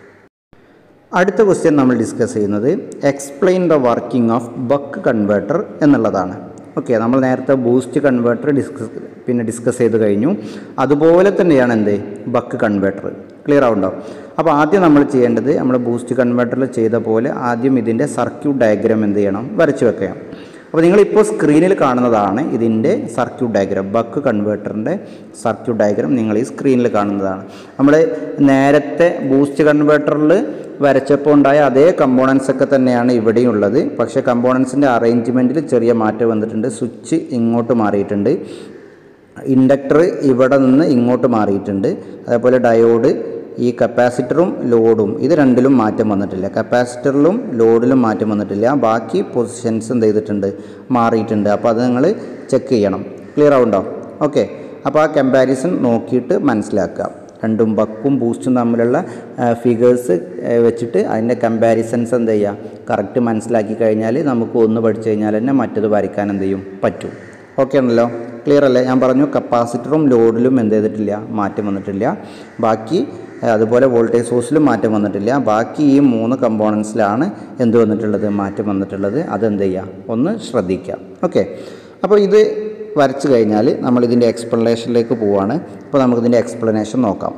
അടുത്ത ക്വസ്റ്റ്യൻ നമ്മൾ ഡിസ്കസ് ചെയ്യുന്നത് explain the working of buck converter എന്നുള്ളതാണ് ഓക്കെ നമ്മൾ നേരത്തെ ബൂസ്റ്റ് കൺവേർട്ടർ ഡിസ്കസ് പിന്നെ ഡിസ്കസ് ചെയ്ത് കഴിഞ്ഞു അതുപോലെ തന്നെയാണ് എന്ത് ബക്ക് കൺവേർട്ടർ ക്ലിയർ ആവുണ്ടോ അപ്പോൾ ആദ്യം നമ്മൾ ചെയ്യേണ്ടത് നമ്മൾ ബൂസ്റ്റ് കൺവേർട്ടറിൽ ചെയ്ത പോലെ ആദ്യം ഇതിൻ്റെ സർക്യൂട്ട് ഡയഗ്രാം എന്ത് ചെയ്യണം വരച്ച് വെക്കണം അപ്പോൾ നിങ്ങളിപ്പോൾ സ്ക്രീനിൽ കാണുന്നതാണ് ഇതിൻ്റെ സർക്യൂട്ട് ഡയഗ്രാം ബക്ക് കൺവേർട്ടറിൻ്റെ സർക്യൂട്ട് ഡയഗ്രാം നിങ്ങൾ ഈ സ്ക്രീനിൽ കാണുന്നതാണ് നമ്മൾ നേരത്തെ ബൂസ്റ്റ് കൺവേർട്ടറിൽ വരച്ചപ്പോൾ ഉണ്ടായ അതേ കമ്പോണൻസ് ഒക്കെ തന്നെയാണ് ഇവിടെയും ഉള്ളത് പക്ഷേ കമ്പോണൻസിൻ്റെ അറേഞ്ച്മെൻറ്റിൽ ചെറിയ മാറ്റം വന്നിട്ടുണ്ട് സ്വിച്ച് ഇങ്ങോട്ട് മാറിയിട്ടുണ്ട് ഇൻഡക്ടർ ഇവിടെ നിന്ന് ഇങ്ങോട്ട് മാറിയിട്ടുണ്ട് അതേപോലെ ഡയോഡ് ഈ കപ്പാസിറ്ററും ലോഡും ഇത് രണ്ടിലും മാറ്റം വന്നിട്ടില്ല കപ്പാസിറ്ററിലും ലോഡിലും മാറ്റം വന്നിട്ടില്ല ബാക്കി പൊസിഷൻസ് എന്ത് ചെയ്തിട്ടുണ്ട് മാറിയിട്ടുണ്ട് അപ്പോൾ അത് നിങ്ങൾ ചെക്ക് ചെയ്യണം ക്ലിയർ ആവുണ്ടോ ഓക്കെ അപ്പോൾ ആ കമ്പാരിസൺ നോക്കിയിട്ട് മനസ്സിലാക്കുക രണ്ടും ബക്കും ബൂസ്റ്റും തമ്മിലുള്ള ഫിഗേഴ്സ് വെച്ചിട്ട് അതിൻ്റെ കമ്പാരിസൺസ് എന്ത് ചെയ്യുക കറക്റ്റ് മനസ്സിലാക്കി കഴിഞ്ഞാൽ നമുക്ക് ഒന്ന് പഠിച്ചു കഴിഞ്ഞാൽ തന്നെ മറ്റത് വരയ്ക്കാൻ എന്ത് ചെയ്യും പറ്റും ഓക്കെ ആണല്ലോ ക്ലിയർ അല്ലേ ഞാൻ പറഞ്ഞു കപ്പാസിറ്ററും ലോഡിലും എന്ത് ചെയ്തിട്ടില്ല മാറ്റം വന്നിട്ടില്ല ബാക്കി അതുപോലെ വോൾട്ടേജ് സോഴ്സിലും മാറ്റം വന്നിട്ടില്ല ബാക്കി ഈ മൂന്ന് കമ്പോണൻസിലാണ് എന്ത് വന്നിട്ടുള്ളത് മാറ്റം വന്നിട്ടുള്ളത് അതെന്ത് ചെയ്യുക ഒന്ന് ശ്രദ്ധിക്കുക ഓക്കെ അപ്പോൾ ഇത് വരച്ചു കഴിഞ്ഞാൽ നമ്മൾ ഇതിൻ്റെ എക്സ്പ്ലനേഷനിലേക്ക് പോവുകയാണ് അപ്പോൾ നമുക്കിതിൻ്റെ എക്സ്പ്ലനേഷൻ നോക്കാം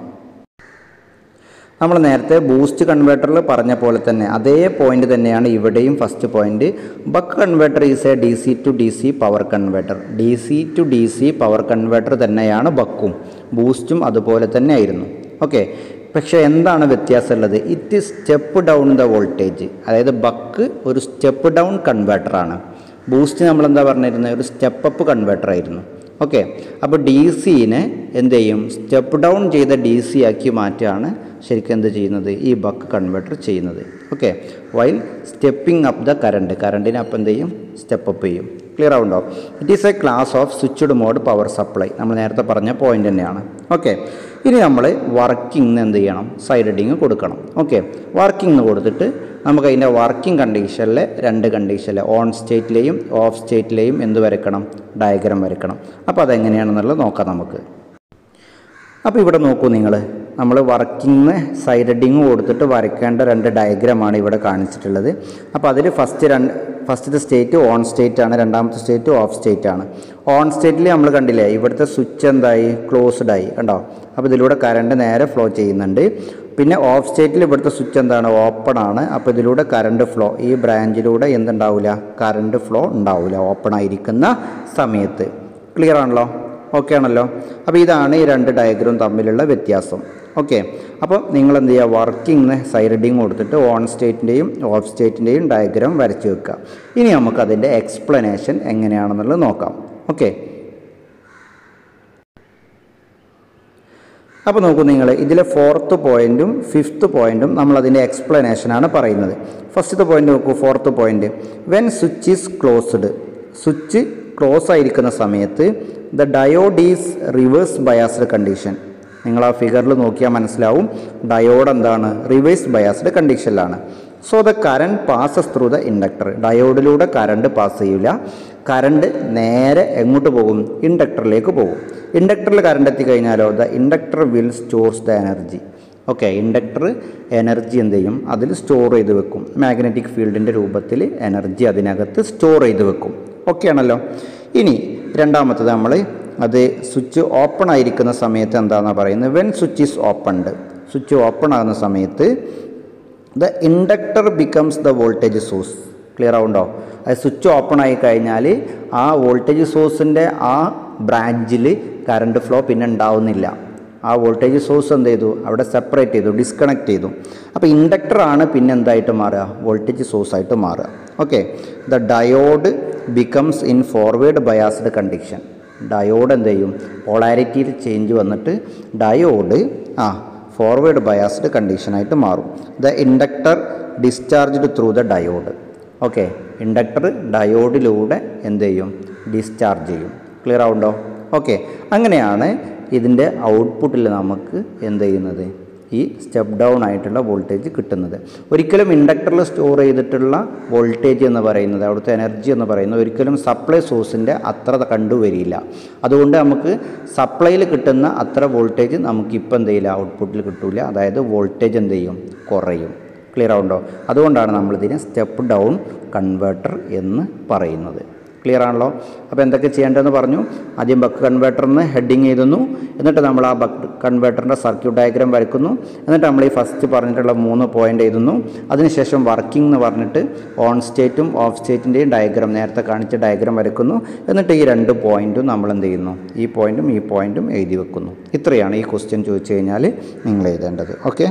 നമ്മൾ നേരത്തെ ബൂസ്റ്റ് കൺവേർട്ടറിൽ പറഞ്ഞ പോലെ തന്നെ അതേ പോയിന്റ് തന്നെയാണ് ഇവിടെയും first point buck converter is a D C to D C power converter D C to D C power converter തന്നെയാണ് ബക്കും ബൂസ്റ്റും അതുപോലെ തന്നെ ആയിരുന്നു ഓക്കെ പക്ഷേ എന്താണ് വ്യത്യാസമുള്ളത് it step down the voltage അതായത് ബക്ക് ഒരു സ്റ്റെപ്പ് ഡൗൺ കൺവേർട്ടറാണ് ബൂസ്റ്റ് നമ്മളെന്താ പറഞ്ഞിരുന്നത് ഒരു സ്റ്റെപ്പ് അപ്പ് കൺവേർട്ടർ ആയിരുന്നു ഓക്കെ അപ്പോൾ ഡി സിനെ എന്ത് ചെയ്യും സ്റ്റെപ്പ് ഡൗൺ ചെയ്ത ഡി സി ആക്കി മാറ്റുകയാണ് ശരിക്കും എന്ത് ചെയ്യുന്നത് ഈ ബക്ക് കൺവേർട്ടർ ചെയ്യുന്നത് okay while stepping up the current കറണ്ടിനെ അപ്പം എന്ത് ചെയ്യും സ്റ്റെപ്പ് അപ്പ് ചെയ്യും ക്ലിയർ ആവുണ്ടോ it is a class of switched mode power supply നമ്മൾ നേരത്തെ പറഞ്ഞ പോയിന്റ് തന്നെയാണ് ഓക്കെ ഇനി നമ്മൾ വർക്കിംഗ് എന്ത് ചെയ്യണം സൈഡ് ഹെഡിങ് കൊടുക്കണം ഓക്കെ വർക്കിംഗ് കൊടുത്തിട്ട് നമുക്ക് അതിൻ്റെ വർക്കിംഗ് കണ്ടീഷനിൽ രണ്ട് കണ്ടീഷനിൽ ഓൺ സ്റ്റേറ്റിലെയും ഓഫ് സ്റ്റേറ്റിലെയും എന്ത് വരയ്ക്കണം ഡയഗ്രാം വരയ്ക്കണം അപ്പോൾ അതെങ്ങനെയാണെന്നുള്ളത് നോക്കാം നമുക്ക് അപ്പോൾ ഇവിടെ നോക്കൂ നിങ്ങൾ നമ്മൾ വർക്കിംഗ് സൈഡ് ഹെഡിങ് കൊടുത്തിട്ട് വരയ്ക്കേണ്ട രണ്ട് ഡയഗ്രാമാണ് ഇവിടെ കാണിച്ചിട്ടുള്ളത് അപ്പോൾ അതിൽ ഫസ്റ്റ് രണ്ട് ഫസ്റ്റത്തെ സ്റ്റേറ്റ് ഓൺ സ്റ്റേറ്റ് ആണ് രണ്ടാമത്തെ സ്റ്റേറ്റ് ഓഫ് സ്റ്റേറ്റ് ആണ് ഓൺ സ്റ്റേറ്റിൽ നമ്മൾ കണ്ടില്ലേ ഇവിടുത്തെ സ്വിച്ച് എന്തായി ക്ലോസ്ഡ് ആയി കണ്ടോ അപ്പോൾ ഇതിലൂടെ കറണ്ട് നേരെ ഫ്ലോ ചെയ്യുന്നുണ്ട് പിന്നെ ഓഫ് സ്റ്റേറ്റിൽ ഇവിടുത്തെ സ്വിച്ച് എന്താണ് ഓപ്പൺ ആണ് അപ്പോൾ ഇതിലൂടെ കറണ്ട് ഫ്ലോ ഈ ബ്രാഞ്ചിലൂടെ എന്തുണ്ടാവില്ല കറണ്ട് ഫ്ലോ ഉണ്ടാവില്ല ഓപ്പൺ ആയിരിക്കുന്ന സമയത്ത് ക്ലിയർ ആണല്ലോ ഓക്കെ ആണല്ലോ അപ്പോൾ ഇതാണ് ഈ രണ്ട് ഡയഗ്രാം തമ്മിലുള്ള വ്യത്യാസം ഓക്കെ അപ്പോൾ നിങ്ങൾ എന്ത് ചെയ്യുക വർക്കിംഗ് സൈഡ് ഹെഡിങ് കൊടുത്തിട്ട് ഓൺ സ്റ്റേറ്റിൻ്റെയും ഓഫ് സ്റ്റേറ്റിൻ്റെയും ഡയഗ്രാം വരച്ച് വെക്കുക ഇനി നമുക്കതിൻ്റെ എക്സ്പ്ലനേഷൻ എങ്ങനെയാണെന്നുള്ളത് നോക്കാം ഓക്കെ അപ്പോൾ നോക്കൂ നിങ്ങൾ ഇതിലെ ഫോർത്ത് പോയിന്റും ഫിഫ്ത്ത് പോയിന്റും നമ്മൾ അതിൻ്റെ എക്സ്പ്ലനേഷനാണ് പറയുന്നത് ഫസ്റ്റത്തെ പോയിന്റ് നോക്കൂ fourth point when switch is closed switch close ആയിരിക്കുന്ന സമയത്ത് the diode is reverse biased condition നിങ്ങൾ ആ ഫിഗറിൽ നോക്കിയാൽ മനസ്സിലാവും ഡയോഡ് എന്താണ് റിവേഴ്സ് ബയാസ്ഡ് കണ്ടീഷനിലാണ് so the current passes through the inductor ഡയോഡിലൂടെ കറണ്ട് പാസ് ചെയ്യില്ല കറണ്ട് നേരെ എങ്ങോട്ട് പോകും ഇൻഡക്ടറിലേക്ക് പോകും ഇൻഡക്ടറിൽ കറണ്ട് എത്തിക്കഴിഞ്ഞാലോ the inductor will stores the energy okay inductor energy എന്ത് ചെയ്യും അതിൽ സ്റ്റോർ ചെയ്ത് വെക്കും മാഗ്നറ്റിക് ഫീൽഡിൻ്റെ രൂപത്തിൽ എനർജി അതിനകത്ത് സ്റ്റോർ ചെയ്ത് വെക്കും ഓക്കെ ആണല്ലോ ഇനി രണ്ടാമത്തത് നമ്മൾ അത് സ്വിച്ച് ഓപ്പൺ ആയിരിക്കുന്ന സമയത്ത് എന്താണെന്നാണ് പറയുന്നത് when switch is opened switch open ആകുന്ന സമയത്ത് the inductor becomes the voltage source clear ആവുണ്ടോ അത് സ്വിച്ച് ഓപ്പൺ ആയി കഴിഞ്ഞാൽ ആ വോൾട്ടേജ് സോഴ്സിൻ്റെ ആ ബ്രാഞ്ചിൽ കറണ്ട് ഫ്ലോ പിന്നെ ഉണ്ടാവുന്നില്ല ആ വോൾട്ടേജ് സോഴ്സ് എന്ത് ചെയ്തു അവിടെ സെപ്പറേറ്റ് ചെയ്തു ഡിസ്കണക്ട് ചെയ്തു അപ്പോൾ ഇൻഡക്ടറാണ് പിന്നെ എന്തായിട്ട് മാറുക വോൾട്ടേജ് സോഴ്സ് ആയിട്ട് മാറുക okay the diode becomes in forward biased condition diode എന്ത് ചെയ്യും പോളാരിറ്റിയിൽ ചേഞ്ച് വന്നിട്ട് ഡയോഡ് ആ ഫോർവേഡ് ബയാസ്ഡ് കണ്ടീഷനായിട്ട് മാറും the inductor discharged through the diode okay inductor ഡയോഡിലൂടെ എന്ത് ചെയ്യും ഡിസ്ചാർജ് ചെയ്യും ക്ലിയർ ആവുണ്ടോ ഓക്കെ അങ്ങനെയാണ് ഇതിൻ്റെ ഔട്ട്പുട്ടിൽ നമുക്ക് എന്ത് ചെയ്യുന്നത് ഈ സ്റ്റെപ്പ് ഡൗൺ ആയിട്ടുള്ള വോൾട്ടേജ് കിട്ടുന്നത് ഒരിക്കലും ഇൻഡക്ടറിൽ സ്റ്റോർ ചെയ്തിട്ടുള്ള വോൾട്ടേജ് എന്ന് പറയുന്നത് അവിടുത്തെ എനർജി എന്ന് പറയുന്നത് ഒരിക്കലും സപ്ലൈ സോഴ്സിൻ്റെ അത്ര കണ്ടുവരില്ല അതുകൊണ്ട് നമുക്ക് സപ്ലൈയിൽ കിട്ടുന്ന അത്ര വോൾട്ടേജ് നമുക്ക് ഇപ്പം എന്ത് ചെയ്യില്ല ഔട്ട്പുട്ടിൽ കിട്ടില്ല അതായത് വോൾട്ടേജ് എന്ത് ചെയ്യും കുറയും ക്ലിയർ ആവുണ്ടോ അതുകൊണ്ടാണ് നമ്മളിതിനെ സ്റ്റെപ്പ് ഡൗൺ കൺവേർട്ടർ എന്ന് പറയുന്നത് ക്ലിയർ ആണല്ലോ അപ്പോൾ എന്തൊക്കെ ചെയ്യേണ്ടതെന്ന് പറഞ്ഞു ആദ്യം ബക്ക് കൺവേർട്ടറിന് ഹെഡിങ് എഴുതുന്നു എന്നിട്ട് നമ്മൾ ആ ബക്ക് കൺവേർട്ടറിൻ്റെ സർക്യൂട്ട് ഡയഗ്രാം വരയ്ക്കുന്നു എന്നിട്ട് നമ്മൾ ഈ ഫസ്റ്റ് പറഞ്ഞിട്ടുള്ള മൂന്ന് പോയിൻ്റ് എഴുതുന്നു അതിനുശേഷം വർക്കിംഗ് എന്ന് പറഞ്ഞിട്ട് ഓൺ സ്റ്റേറ്റും ഓഫ് സ്റ്റേറ്റിൻ്റെയും ഡയഗ്രാം നേരത്തെ കാണിച്ച ഡയഗ്രാം വരയ്ക്കുന്നു എന്നിട്ട് ഈ രണ്ട് പോയിൻറ്റും നമ്മൾ എന്ത് ചെയ്യുന്നു ഈ പോയിൻറ്റും ഈ പോയിൻറ്റും എഴുതി വെക്കുന്നു ഇത്രയാണ് ഈ ക്വസ്റ്റ്യൻ ചോദിച്ചു കഴിഞ്ഞാൽ നിങ്ങൾ എഴുതേണ്ടത് ഓക്കെ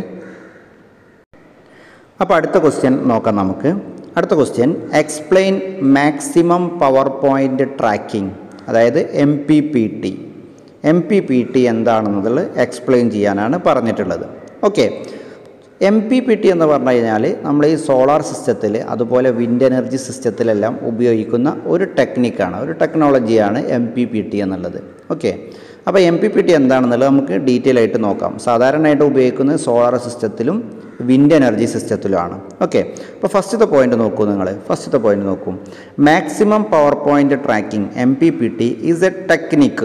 അപ്പോൾ അടുത്ത ക്വസ്റ്റ്യൻ നോക്കാം നമുക്ക് അടുത്ത question explain maximum power point tracking അതായത് M P P T M P P T എന്താണെന്നുള്ളത് എക്സ്പ്ലെയിൻ ചെയ്യാനാണ് പറഞ്ഞിട്ടുള്ളത് okay M P P T എന്ന് പറഞ്ഞു കഴിഞ്ഞാൽ നമ്മൾ ഈ സോളാർ സിസ്റ്റത്തിൽ അതുപോലെ വിൻഡ് എനർജി സിസ്റ്റത്തിലെല്ലാം ഉപയോഗിക്കുന്ന ഒരു ടെക്നിക്കാണ് ഒരു ടെക്നോളജിയാണ് എം പി പി ടി എന്നുള്ളത് ഓക്കെ അപ്പോൾ എം പി പി ടി എന്താണെന്നുള്ളത് നമുക്ക് ഡീറ്റെയിൽ ആയിട്ട് നോക്കാം സാധാരണയായിട്ട് ഉപയോഗിക്കുന്നത് സോളാർ സിസ്റ്റത്തിലും വിൻഡ് എനർജി സിസ്റ്റത്തിലുമാണ് ഓക്കെ അപ്പോൾ ഫസ്റ്റത്തെ പോയിന്റ് നോക്കൂ നിങ്ങൾ ഫസ്റ്റത്തെ പോയിന്റ് നോക്കൂ maximum power point tracking M P P T is a technique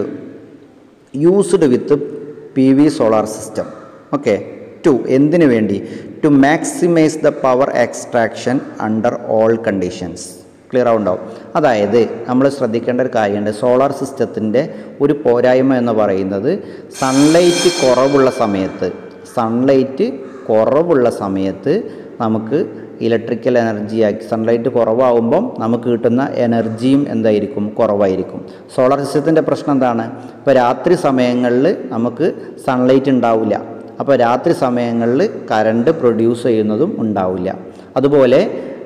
used with P V solar system okay to എന്തിനു വേണ്ടി to maximize the power extraction under all conditions clear ആവുണ്ടാവും അതായത് നമ്മൾ ശ്രദ്ധിക്കേണ്ട ഒരു കാര്യമുണ്ട് സോളാർ സിസ്റ്റത്തിൻ്റെ ഒരു പോരായ്മ എന്ന് പറയുന്നത് സൺലൈറ്റ് കുറവുള്ള സമയത്ത് സൺലൈറ്റ് കുറവുള്ള സമയത്ത് നമുക്ക് ഇലക്ട്രിക്കൽ എനർജി ആക്കി സൺലൈറ്റ് കുറവാകുമ്പം നമുക്ക് കിട്ടുന്ന എനർജിയും എന്തായിരിക്കും കുറവായിരിക്കും സോളാർ സിസ്റ്റത്തിൻ്റെ പ്രശ്നം എന്താണ് ഇപ്പോൾ രാത്രി സമയങ്ങളിൽ നമുക്ക് സൺലൈറ്റ് ഉണ്ടാവില്ല അപ്പോൾ രാത്രി സമയങ്ങളിൽ കറണ്ട് പ്രൊഡ്യൂസ് ചെയ്യുന്നതും ഉണ്ടാവില്ല അതുപോലെ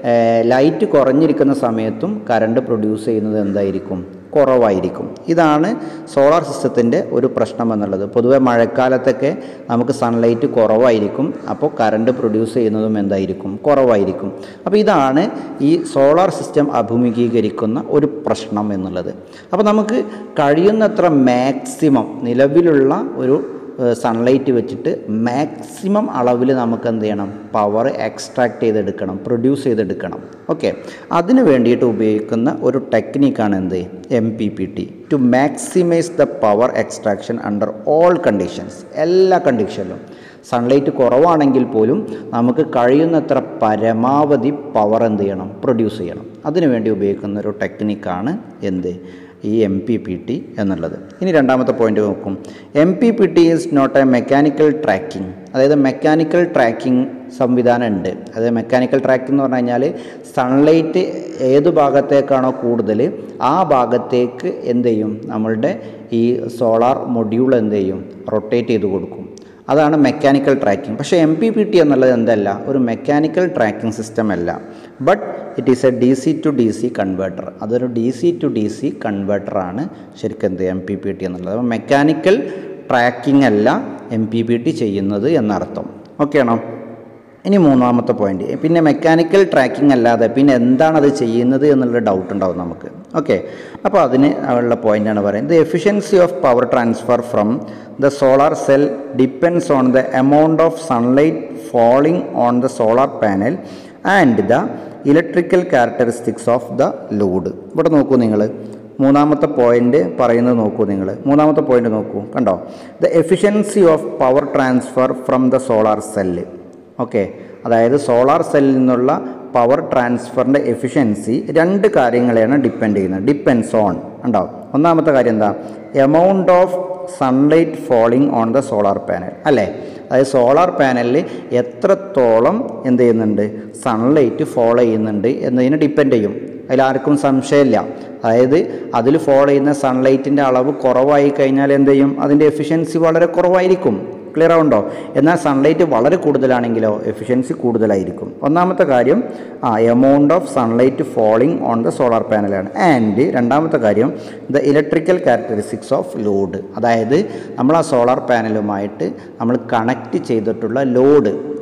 ലൈറ്റ് കുറഞ്ഞിരിക്കുന്ന സമയത്തും കറണ്ട് പ്രൊഡ്യൂസ് ചെയ്യുന്നത് എന്തായിരിക്കും കുറവായിരിക്കും ഇതാണ് സോളാർ സിസ്റ്റത്തിൻ്റെ ഒരു പ്രശ്നം എന്നുള്ളത് പൊതുവെ മഴക്കാലത്തൊക്കെ നമുക്ക് സൺലൈറ്റ് കുറവായിരിക്കും അപ്പോൾ കറണ്ട് പ്രൊഡ്യൂസ് ചെയ്യുന്നതും എന്തായിരിക്കും കുറവായിരിക്കും അപ്പോൾ ഇതാണ് ഈ സോളാർ സിസ്റ്റം അഭിമുഖീകരിക്കുന്ന ഒരു പ്രശ്നം എന്നുള്ളത് അപ്പോൾ നമുക്ക് കഴിയുന്നത്ര മാക്സിമം നിലവിലുള്ള ഒരു സൺലൈറ്റ് വെച്ചിട്ട് മാക്സിമം അളവിൽ നമുക്ക് എന്ത് ചെയ്യണം പവർ എക്സ്ട്രാക്ട് ചെയ്തെടുക്കണം പ്രൊഡ്യൂസ് ചെയ്തെടുക്കണം ഓക്കെ അതിന് വേണ്ടിയിട്ട് ഉപയോഗിക്കുന്ന ഒരു ടെക്നിക്കാണ് എന്ത് M P P T to maximize the power extraction under all conditions എല്ലാ കണ്ടീഷനിലും സൺലൈറ്റ് കുറവാണെങ്കിൽ പോലും നമുക്ക് കഴിയുന്നത്ര പരമാവധി പവർ എന്ത് ചെയ്യണം പ്രൊഡ്യൂസ് ചെയ്യണം അതിനുവേണ്ടി ഉപയോഗിക്കുന്ന ഒരു ടെക്നിക്കാണ് എന്ത് ഈ എം പി പി ടി എന്നുള്ളത് ഇനി രണ്ടാമത്തെ പോയിന്റ് നോക്കും M P P T is not a mechanical tracking അതായത് മെക്കാനിക്കൽ ട്രാക്കിംഗ് സംവിധാനം ഉണ്ട് അതായത് മെക്കാനിക്കൽ ട്രാക്കിംഗ് എന്ന് പറഞ്ഞു കഴിഞ്ഞാൽ സൺലൈറ്റ് ഏത് ഭാഗത്തേക്കാണോ കൂടുതൽ ആ ഭാഗത്തേക്ക് എന്ത് ചെയ്യും നമ്മളുടെ ഈ സോളാർ മൊഡ്യൂൾ എന്ത് ചെയ്യും റൊട്ടേറ്റ് ചെയ്ത് കൊടുക്കും അതാണ് മെക്കാനിക്കൽ ട്രാക്കിംഗ് പക്ഷേ എം പി പി ടി എന്നുള്ളത് എന്തല്ല ഒരു മെക്കാനിക്കൽ ട്രാക്കിംഗ് സിസ്റ്റം അല്ല but it is a D C to D C converter അതൊരു D C to D C കൺവേർട്ടറാണ് ശരിക്കും എന്ത് എം പി പി ടി എന്നുള്ളത് അപ്പോൾ മെക്കാനിക്കൽ ട്രാക്കിംഗ് അല്ല എം പി പി ടി ചെയ്യുന്നത് എന്നർത്ഥം ഓക്കെ ആണോ ഇനി മൂന്നാമത്തെ പോയിന്റ് പിന്നെ മെക്കാനിക്കൽ ട്രാക്കിംഗ് അല്ലാതെ പിന്നെ എന്താണ് അത് ചെയ്യുന്നത് എന്നുള്ള ഡൗട്ട് ഉണ്ടാവും നമുക്ക് ഓക്കെ അപ്പോൾ അതിന് ഉള്ള പോയിന്റാണ് പറയുന്നത് the efficiency of power transfer from the solar cell depends on the amount of sunlight falling on the solar panel and the electrical characteristics of the load ഇവിടെ നോക്കൂ നിങ്ങൾ മൂന്നാമത്തെ പോയിന്റ് പറയുന്നത് നോക്കൂ നിങ്ങൾ മൂന്നാമത്തെ പോയിന്റ് നോക്കൂ കണ്ടോ the efficiency of power transfer from the solar cell okay അതായത് സോളാർ സെല്ലിൽ നിന്നുള്ള പവർ ട്രാൻസ്ഫറിൻ്റെ എഫിഷ്യൻസി രണ്ട് കാര്യങ്ങളെയാണ് ഡിപ്പെൻഡ് ചെയ്യുന്നത് ഡിപ്പെൻസ് ഓൺ ഉണ്ടാവും ഒന്നാമത്തെ കാര്യം എന്താ amount of sunlight falling on the solar panel അല്ലേ അതായത് സോളാർ പാനലിൽ എത്രത്തോളം എന്ത് ചെയ്യുന്നുണ്ട് സൺലൈറ്റ് ഫോളോ ചെയ്യുന്നുണ്ട് എന്നതിന് ഡിപ്പെൻഡ് ചെയ്യും അതിലാർക്കും സംശയമില്ല അതായത് അതിൽ ഫോളോ ചെയ്യുന്ന സൺലൈറ്റിൻ്റെ അളവ് കുറവായി കഴിഞ്ഞാൽ എന്ത് ചെയ്യും അതിൻ്റെ എഫിഷ്യൻസി വളരെ കുറവായിരിക്കും ക്ലിയർ ആവുണ്ടോ എന്നാൽ സൺലൈറ്റ് വളരെ കൂടുതലാണെങ്കിലോ എഫിഷ്യൻസി കൂടുതലായിരിക്കും ഒന്നാമത്തെ കാര്യം ആ amount of sunlight falling on the solar പാനലാണ് ആൻഡ് രണ്ടാമത്തെ കാര്യം the electrical characteristics of load അതായത് നമ്മൾ ആ സോളാർ പാനലുമായിട്ട് നമ്മൾ കണക്റ്റ് ചെയ്തിട്ടുള്ള ലോഡ്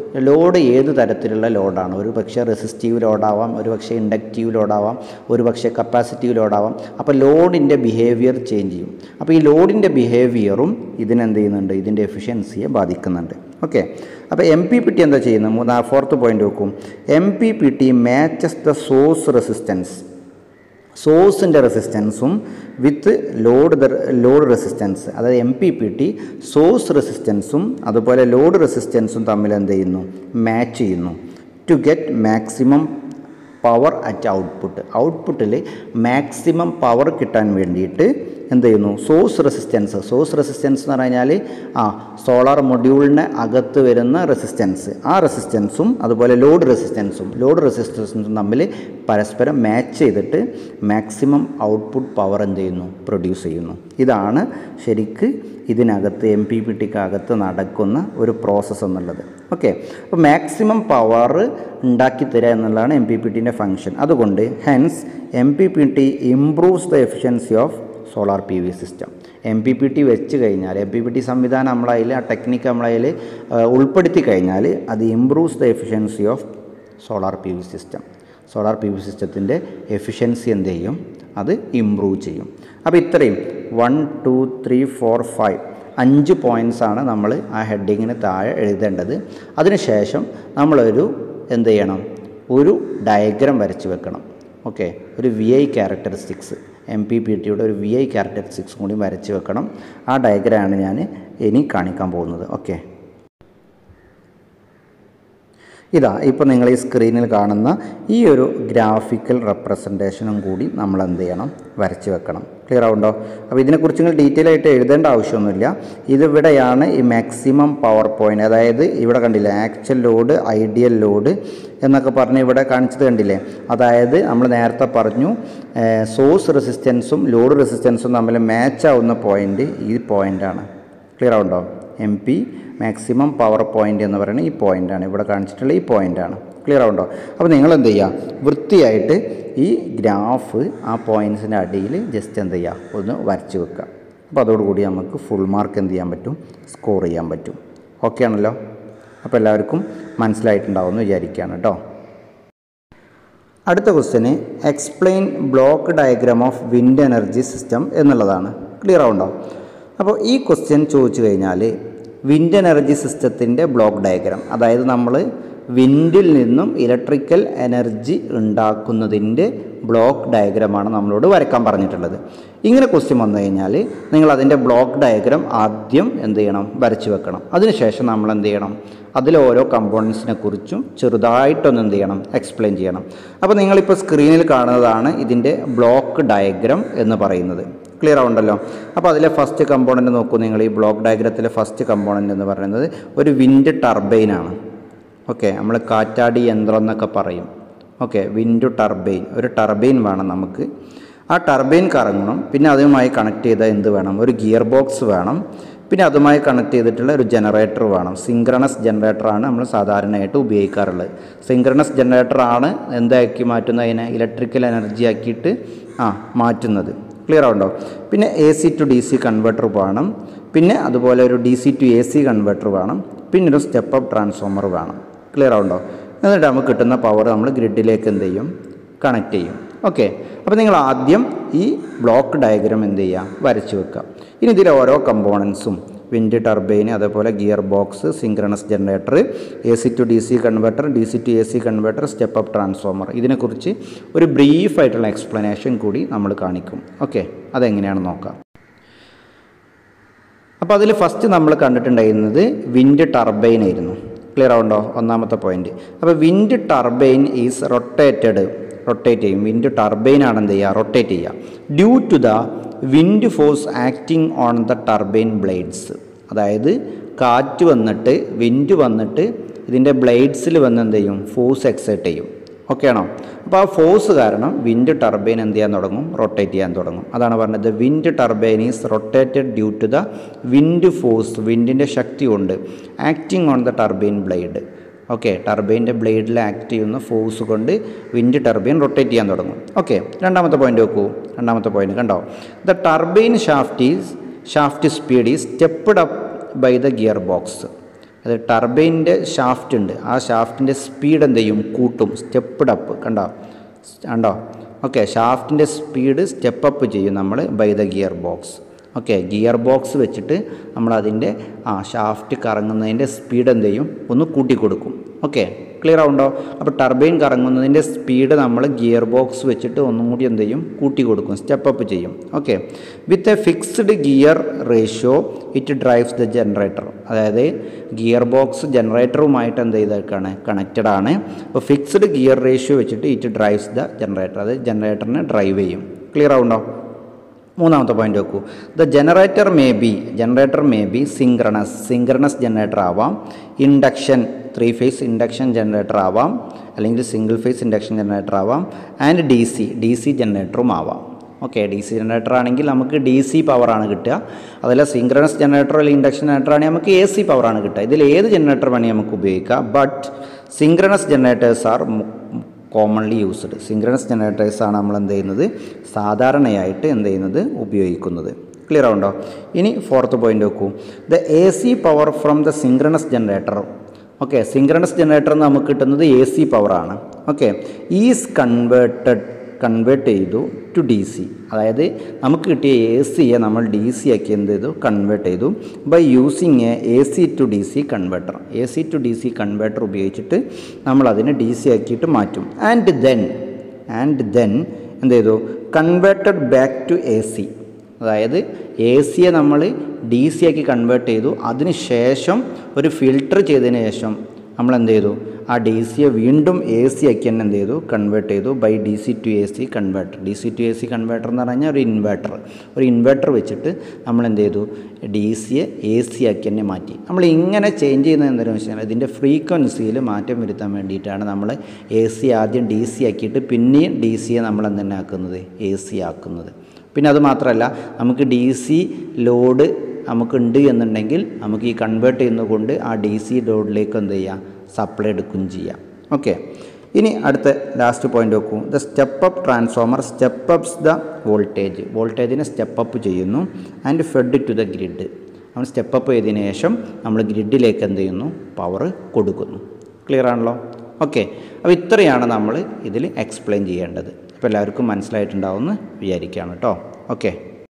ലോഡ് ഏത് തരത്തിലുള്ള ലോഡാണ് ഒരു പക്ഷേ റെസിസ്റ്റീവ് ലോഡാവാം ഒരു പക്ഷേ ഇൻഡക്റ്റീവ് ലോഡാവാം ഒരു പക്ഷേ കപ്പാസിറ്റീവ് ലോഡാവാം അപ്പോൾ ലോഡിൻ്റെ ബിഹേവിയർ ചേഞ്ച് ചെയ്യും അപ്പോൾ ഈ ലോഡിൻ്റെ ബിഹേവിയറും ഇതിനെന്ത് ചെയ്യുന്നുണ്ട് ഇതിൻ്റെ എഫിഷ്യൻസിയെ ബാധിക്കുന്നുണ്ട് ഓക്കെ അപ്പോൾ എം പി പി ടി എന്താ ചെയ്യുന്നത് മൂന്നാ ഫോർത്ത് പോയിന്റ് നോക്കും M P P T matches the source resistance സോഴ്സിൻ്റെ റെസിസ്റ്റൻസും with load the load resistance അതായത് M P P T source റെസിസ്റ്റൻസും അതുപോലെ ലോഡ് റെസിസ്റ്റൻസും തമ്മിൽ എന്ത് ചെയ്യുന്നു മാച്ച് ചെയ്യുന്നു to get maximum power at output ഔട്ട്പുട്ടിൽ മാക്സിമം പവർ കിട്ടാൻ വേണ്ടിയിട്ട് എന്ത് ചെയ്യുന്നു സോഴ്സ് റെസിസ്റ്റൻസ് സോഴ്സ് റെസിസ്റ്റൻസ് എന്ന് പറഞ്ഞാൽ ആ സോളാർ മൊഡ്യൂളിന് അകത്ത് വരുന്ന റെസിസ്റ്റൻസ് ആ റെസിസ്റ്റൻസും അതുപോലെ ലോഡ് റെസിസ്റ്റൻസും ലോഡ് റെസിസ്റ്റൻസും തമ്മിൽ പരസ്പരം മാച്ച് ചെയ്തിട്ട് മാക്സിമം ഔട്ട്പുട്ട് പവർ എന്ത് ചെയ്യുന്നു പ്രൊഡ്യൂസ് ചെയ്യുന്നു ഇതാണ് ശരിക്ക് ഇതിനകത്ത് എം പി പി ടിക്കകത്ത് നടക്കുന്ന ഒരു പ്രോസസ്സ് എന്നുള്ളത് ഓക്കെ അപ്പോൾ മാക്സിമം പവർ ഉണ്ടാക്കി തരിക എന്നുള്ളതാണ് എം പി പി ടിൻ്റെ ഫങ്ഷൻ അതുകൊണ്ട് hence M P P T improves the efficiency of solar P V system M P P T വെച്ച് കഴിഞ്ഞാൽ എം പി പി ടി സംവിധാനം നമ്മളതിൽ ആ ടെക്നിക്ക് നമ്മളതിൽ ഉൾപ്പെടുത്തി കഴിഞ്ഞാൽ അത് improves the efficiency of solar P V system solar P V സിസ്റ്റത്തിൻ്റെ എഫിഷ്യൻസി എന്ത് ചെയ്യും അത് ഇമ്പ്രൂവ് ചെയ്യും അപ്പോൾ ഇത്രയും one two three four five അഞ്ച് പോയിൻറ്റ്സ് ആണ് നമ്മൾ ആ ഹെഡിങ്ങിന് താഴെ എഴുതേണ്ടത് അതിനുശേഷം നമ്മളൊരു എന്ത് ചെയ്യണം ഒരു ഡയഗ്രാം വരച്ച് വെക്കണം ഓക്കെ ഒരു V I characteristics M P P ടിയുടെ ഒരു വി ഐ ക്യാരക്ടറിസ്റ്റിക്സ് കൂടി വരച്ച് വെക്കണം ആ ഡയഗ്രാമാണ് ഞാൻ ഇനി കാണിക്കാൻ പോകുന്നത് ഓക്കെ ഇതാ ഇപ്പോൾ നിങ്ങൾ ഈ സ്ക്രീനിൽ കാണുന്ന ഈ ഒരു ഗ്രാഫിക്കൽ റെപ്രസെൻറ്റേഷനും കൂടി നമ്മൾ എന്ത് ചെയ്യണം വരച്ച് വെക്കണം ക്ലിയർ ആവുണ്ടോ അപ്പോൾ ഇതിനെക്കുറിച്ച് നിങ്ങൾ ഡീറ്റെയിൽ ആയിട്ട് എഴുതേണ്ട ആവശ്യമൊന്നുമില്ല ഇതിവിടെയാണ് ഈ മാക്സിമം പവർ പോയിൻ്റ് അതായത് ഇവിടെ കണ്ടില്ലേ ആക്ച്വൽ ലോഡ് ഐഡിയൽ ലോഡ് എന്നൊക്കെ പറഞ്ഞ് ഇവിടെ കാണിച്ചത് കണ്ടില്ലേ അതായത് നമ്മൾ നേരത്തെ പറഞ്ഞു സോഴ്സ് റെസിസ്റ്റൻസും ലോഡ് റെസിസ്റ്റൻസും തമ്മിൽ മാച്ച് ആവുന്ന പോയിൻ്റ് ഈ പോയിൻ്റാണ് ക്ലിയർ ആവുണ്ടോ M P maximum power point എന്ന് പറയുന്നത് ഈ പോയിൻ്റാണ് ഇവിടെ കാണിച്ചിട്ടുള്ള ഈ പോയിൻ്റാണ് ക്ലിയർ ആവുണ്ടോ അപ്പോൾ നിങ്ങൾ എന്ത് ചെയ്യുക വൃത്തിയായിട്ട് ഈ ഗ്രാഫ് ആ പോയിൻറ്റ്സിൻ്റെ അടിയിൽ ജസ്റ്റ് എന്ത് ചെയ്യുക ഒന്ന് വരച്ച് വെക്കുക അപ്പോൾ അതോടുകൂടി നമുക്ക് ഫുൾ മാർക്ക് എന്ത് ചെയ്യാൻ പറ്റും സ്കോർ ചെയ്യാൻ പറ്റും ഓക്കെ ആണല്ലോ അപ്പോൾ എല്ലാവർക്കും മനസ്സിലായിട്ടുണ്ടാവും എന്ന് വിചാരിക്കുകയാണ് കേട്ടോ അടുത്ത question explain block diagram of wind energy system എന്നുള്ളതാണ് ക്ലിയർ ആവുണ്ടോ അപ്പോൾ ഈ ക്വസ്റ്റ്യൻ ചോദിച്ചു കഴിഞ്ഞാൽ വിൻഡ് എനർജി സിസ്റ്റത്തിൻ്റെ ബ്ലോക്ക് ഡയഗ്രാം അതായത് നമ്മൾ വിൻഡിൽ നിന്നും ഇലക്ട്രിക്കൽ എനർജി ഉണ്ടാക്കുന്നതിൻ്റെ ബ്ലോക്ക് ഡയഗ്രമാണ് നമ്മളോട് വരയ്ക്കാൻ പറഞ്ഞിട്ടുള്ളത് ഇങ്ങനെ ക്വസ്റ്റ്യൻ വന്നു കഴിഞ്ഞാൽ നിങ്ങൾ അതിൻ്റെ ബ്ലോക്ക് ഡയഗ്രാം ആദ്യം എന്ത് ചെയ്യണം വരച്ച് വെക്കണം അതിനുശേഷം നമ്മൾ എന്ത് ചെയ്യണം അതിൽ ഓരോ കമ്പോണൻസിനെ കുറിച്ചും ചെറുതായിട്ടൊന്ന് എന്ത് ചെയ്യണം എക്സ്പ്ലെയിൻ ചെയ്യണം അപ്പോൾ നിങ്ങളിപ്പോൾ സ്ക്രീനിൽ കാണുന്നതാണ് ഇതിൻ്റെ ബ്ലോക്ക് ഡയഗ്രാം എന്ന് പറയുന്നത് ക്ലിയർ ആവുണ്ടല്ലോ അപ്പോൾ അതിലെ ഫസ്റ്റ് കമ്പോണൻറ്റ് നോക്കൂ നിങ്ങൾ ഈ ബ്ലോക്ക് ഡയഗ്രത്തിലെ ഫസ്റ്റ് കമ്പോണൻറ്റ് എന്ന് പറയുന്നത് ഒരു വിൻഡ് ടർബൈനാണ് ഓക്കെ നമ്മൾ കാറ്റാടി യന്ത്രം എന്നൊക്കെ പറയും ഓക്കെ വിൻഡ് ടർബൈൻ ഒരു ടർബൈൻ വേണം നമുക്ക് ആ ടർബൈൻ കറങ്ങണം പിന്നെ അതുമായി കണക്ട് ചെയ്ത എന്ത് വേണം ഒരു ഗിയർ ബോക്സ് വേണം പിന്നെ അതുമായി കണക്ട് ചെയ്തിട്ടുള്ള ഒരു ജനറേറ്റർ വേണം സിങ്ക്രണസ് ജനറേറ്ററാണ് നമ്മൾ സാധാരണയായിട്ട് ഉപയോഗിക്കാറുള്ളത് സിങ്ക്രണസ് ജനറേറ്ററാണ് എന്താക്കി മാറ്റുന്നത് അതിനെ ഇലക്ട്രിക്കൽ എനർജി ആക്കിയിട്ട് ആ മാറ്റുന്നത് ക്ലിയർ ആവുണ്ടോ പിന്നെ A C to D C converter വേണം പിന്നെ അതുപോലെ ഒരു D C to A C converter വേണം പിന്നെ ഒരു സ്റ്റെപ്പ് അപ്പ് ട്രാൻസ്ഫോമർ വേണം ക്ലിയർ ആവുണ്ടോ എന്നിട്ട് നമുക്ക് കിട്ടുന്ന പവർ നമ്മൾ ഗ്രിഡിലേക്ക് എന്ത് ചെയ്യും കണക്ട് ചെയ്യും ഓക്കെ അപ്പോൾ നിങ്ങൾ ആദ്യം ഈ ബ്ലോക്ക് ഡയഗ്രാം എന്ത് ചെയ്യുക വരച്ച് വെക്കുക ഇനി ഇതിലെ ഓരോ കമ്പോണൻസും വിൻഡ് ടർബൈൻ അതേപോലെ gearbox synchronous generator A C to D C converter D C to A C converter step up transformer ഇതിനെക്കുറിച്ച് ഒരു ബ്രീഫായിട്ടുള്ള എക്സ്പ്ലനേഷൻ കൂടി നമ്മൾ കാണിക്കും ഓക്കെ അതെങ്ങനെയാണെന്ന് നോക്കാം അപ്പോൾ അതിൽ ഫസ്റ്റ് നമ്മൾ കണ്ടിട്ടുണ്ടായിരുന്നത് വിൻഡ് ടർബൈൻ ആയിരുന്നു ക്ലിയർ ആവുണ്ടോ ഒന്നാമത്തെ പോയിന്റ് അപ്പോൾ wind turbine is rotated rotate ചെയ്യും വിൻഡ് ടർബൈൻ ആണ് എന്ത് ചെയ്യുക റൊട്ടേറ്റ് ചെയ്യുക due to the wind force acting on the turbine blades അതായത് കാറ്റ് വന്നിട്ട് വിൻഡ് വന്നിട്ട് ഇതിൻ്റെ ബ്ലേഡ്സിൽ വന്ന് എന്ത് ചെയ്യും ഫോഴ്സ് എക്സേർട്ട് ചെയ്യും ഓക്കെ ആണോ അപ്പോൾ ആ ഫോഴ്സ് കാരണം വിൻഡ് ടർബൈൻ എന്ത് ചെയ്യാൻ തുടങ്ങും റൊട്ടേറ്റ് ചെയ്യാൻ തുടങ്ങും അതാണ് പറഞ്ഞത് wind turbine is rotated due to the wind force വിൻഡിൻ്റെ ശക്തി കൊണ്ട് acting on the turbine blade okay ടർബൈൻ്റെ ബ്ലേഡിൽ ആക്ട് ചെയ്യുന്ന ഫോഴ്സ് കൊണ്ട് വിൻഡ് ടർബൈൻ റൊട്ടേറ്റ് ചെയ്യാൻ തുടങ്ങും ഓക്കെ രണ്ടാമത്തെ പോയിന്റ് നോക്കൂ രണ്ടാമത്തെ പോയിന്റ് കണ്ടോ the turbine shaft is shaft speed is stepped up by the gear box അത് ടർബൈൻ്റെ ഷാഫ്റ്റ് ഉണ്ട് ആ ഷാഫ്റ്റിൻ്റെ സ്പീഡ് എന്ത് ചെയ്യും കൂട്ടും സ്റ്റെപ്പ് അപ്പ് കണ്ടോ കണ്ടോ ഓക്കെ ഷാഫ്റ്റിൻ്റെ സ്പീഡ് സ്റ്റെപ്പ് അപ്പ് ചെയ്യും നമ്മൾ by the gear box okay gear box വെച്ചിട്ട് നമ്മൾ അതിൻ്റെ ആ ഷാഫ്റ്റ് കറങ്ങുന്നതിൻ്റെ സ്പീഡ് എന്ത് ചെയ്യും ഒന്ന് കൂട്ടി കൊടുക്കും ഓക്കെ ക്ലിയർ ആവുണ്ടോ അപ്പോൾ ടർബൈൻ കറങ്ങുന്നതിൻ്റെ സ്പീഡ് നമ്മൾ ഗിയർ ബോക്സ് വെച്ചിട്ട് ഒന്നും കൂടി എന്ത് ചെയ്യും കൂട്ടി കൊടുക്കും സ്റ്റെപ്പ് അപ്പ് ചെയ്യും okay with a fixed gear ratio it drives the generator അതായത് ഗിയർ ബോക്സ് ജനറേറ്ററുമായിട്ട് എന്ത് ചെയ്തേക്കാണ് കണക്റ്റഡ് ആണ് അപ്പോൾ ഫിക്സ്ഡ് ഗിയർ റേഷ്യോ വെച്ചിട്ട് ഇറ്റ് ഡ്രൈവ്സ് ദ ജനറേറ്റർ അത് ജനറേറ്ററിനെ ഡ്രൈവ് ചെയ്യും ക്ലിയർ ആവുണ്ടോ മൂന്നാമത്തെ പോയിന്റ് നോക്കൂ the generator may be generator may be synchronous synchronous generator ആവാം induction three face induction generator ആവാം അല്ലെങ്കിൽ സിംഗിൾ ഫേസ് ഇൻഡക്ഷൻ ജനറേറ്റർ ആവാം and D C D C ജനറേറ്ററും ആവാം ഓക്കെ ഡി സി ജനറേറ്റർ ആണെങ്കിൽ നമുക്ക് ഡി സി പവറാണ് കിട്ടുക അതല്ല സിങ്ക്രണസ് ജനറേറ്റർ അല്ലെങ്കിൽ ഇൻഡക്ഷൻ ജനറേറ്റർ ആണെങ്കിൽ നമുക്ക് എ സി പവറാണ് കിട്ടുക ഇതിൽ ഏത് ജനറേറ്റർ വേണമെങ്കിൽ നമുക്ക് ഉപയോഗിക്കാം but synchronous generators are commonly used synchronous ജനറേറ്റേഴ്സാണ് നമ്മൾ എന്ത് ചെയ്യുന്നത് സാധാരണയായിട്ട് എന്ത് ചെയ്യുന്നത് ഉപയോഗിക്കുന്നത് ക്ലിയർ ആവുണ്ടോ ഇനി ഫോർത്ത് പോയിന്റ് നോക്കൂ the A C power from the synchronous generator okay synchronous generator നമുക്ക് കിട്ടുന്നത് എ സി പവറാണ് ഓക്കെ ഈസ് കൺവേർട്ടഡ് കൺവേർട്ട് ചെയ്തു ടു ഡി സി അതായത് നമുക്ക് കിട്ടിയ എ സിയെ നമ്മൾ ഡി സി ആക്കി എന്ത് ചെയ്തു കൺവേർട്ട് ചെയ്തു by using a A C to D C converter A C to D C converter ഉപയോഗിച്ചിട്ട് നമ്മൾ അതിനെ ഡി സി ആക്കിയിട്ട് മാറ്റും ആൻഡ് ദെൻ ആൻഡ് ദെൻ എന്ത് ചെയ്തു converted back to A C അതായത് എ സിയെ നമ്മൾ ഡി സി ആക്കി കൺവേർട്ട് ചെയ്തു അതിന് ശേഷം ഒരു ഫിൽട്ടർ ചെയ്തതിന് ശേഷം നമ്മൾ എന്ത് ചെയ്തു ആ ഡി സിയെ വീണ്ടും എ സി ആക്കി തന്നെ എന്ത് ചെയ്തു കൺവേർട്ട് ചെയ്തു by D C to A C converter D C to A C converter എന്ന് പറഞ്ഞാൽ ഒരു ഇൻവേർട്ടർ ഒരു ഇൻവേർട്ടർ വെച്ചിട്ട് നമ്മൾ എന്ത് ചെയ്തു ഡി സിയെ എ സി ആക്കി തന്നെ മാറ്റി നമ്മൾ ഇങ്ങനെ ചേഞ്ച് ചെയ്യുന്നത് എന്താണെന്ന് വെച്ചാൽ ഇതിൻ്റെ ഫ്രീക്വൻസിയിൽ മാറ്റം വരുത്താൻ വേണ്ടിയിട്ടാണ് നമ്മൾ എ സി ആദ്യം ഡി സി ആക്കിയിട്ട് പിന്നെയും ഡി സിയെ നമ്മൾ എന്തെന്നെ ആക്കുന്നത് എ സി ആക്കുന്നത് പിന്നെ അത് മാത്രമല്ല നമുക്ക് ഡി സി ലോഡ് നമുക്കുണ്ട് എന്നുണ്ടെങ്കിൽ നമുക്ക് ഈ കൺവേർട്ട് ചെയ്യുന്നത് ആ ഡി സി ലോഡിലേക്ക് എന്ത് ചെയ്യാം സപ്ലൈ എടുക്കുകയും ചെയ്യാം ഓക്കെ ഇനി അടുത്ത ലാസ്റ്റ് പോയിന്റ് നോക്കൂ the step up transformer step ups the voltage വോൾട്ടേജിനെ സ്റ്റെപ്പ് അപ്പ് ചെയ്യുന്നു and fed to the grid നമ്മൾ സ്റ്റെപ്പ് അപ്പ് ചെയ്തതിന് ശേഷം നമ്മൾ ഗ്രിഡിലേക്ക് എന്ത് ചെയ്യുന്നു പവർ കൊടുക്കുന്നു ക്ലിയർ ആണല്ലോ ഓക്കെ അപ്പോൾ ഇത്രയാണ് നമ്മൾ ഇതിൽ എക്സ്പ്ലെയിൻ ചെയ്യേണ്ടത് അപ്പോൾ എല്ലാവർക്കും മനസ്സിലായിട്ടുണ്ടാവുമെന്ന് വിചാരിക്കുകയാണ് കേട്ടോ ഓക്കെ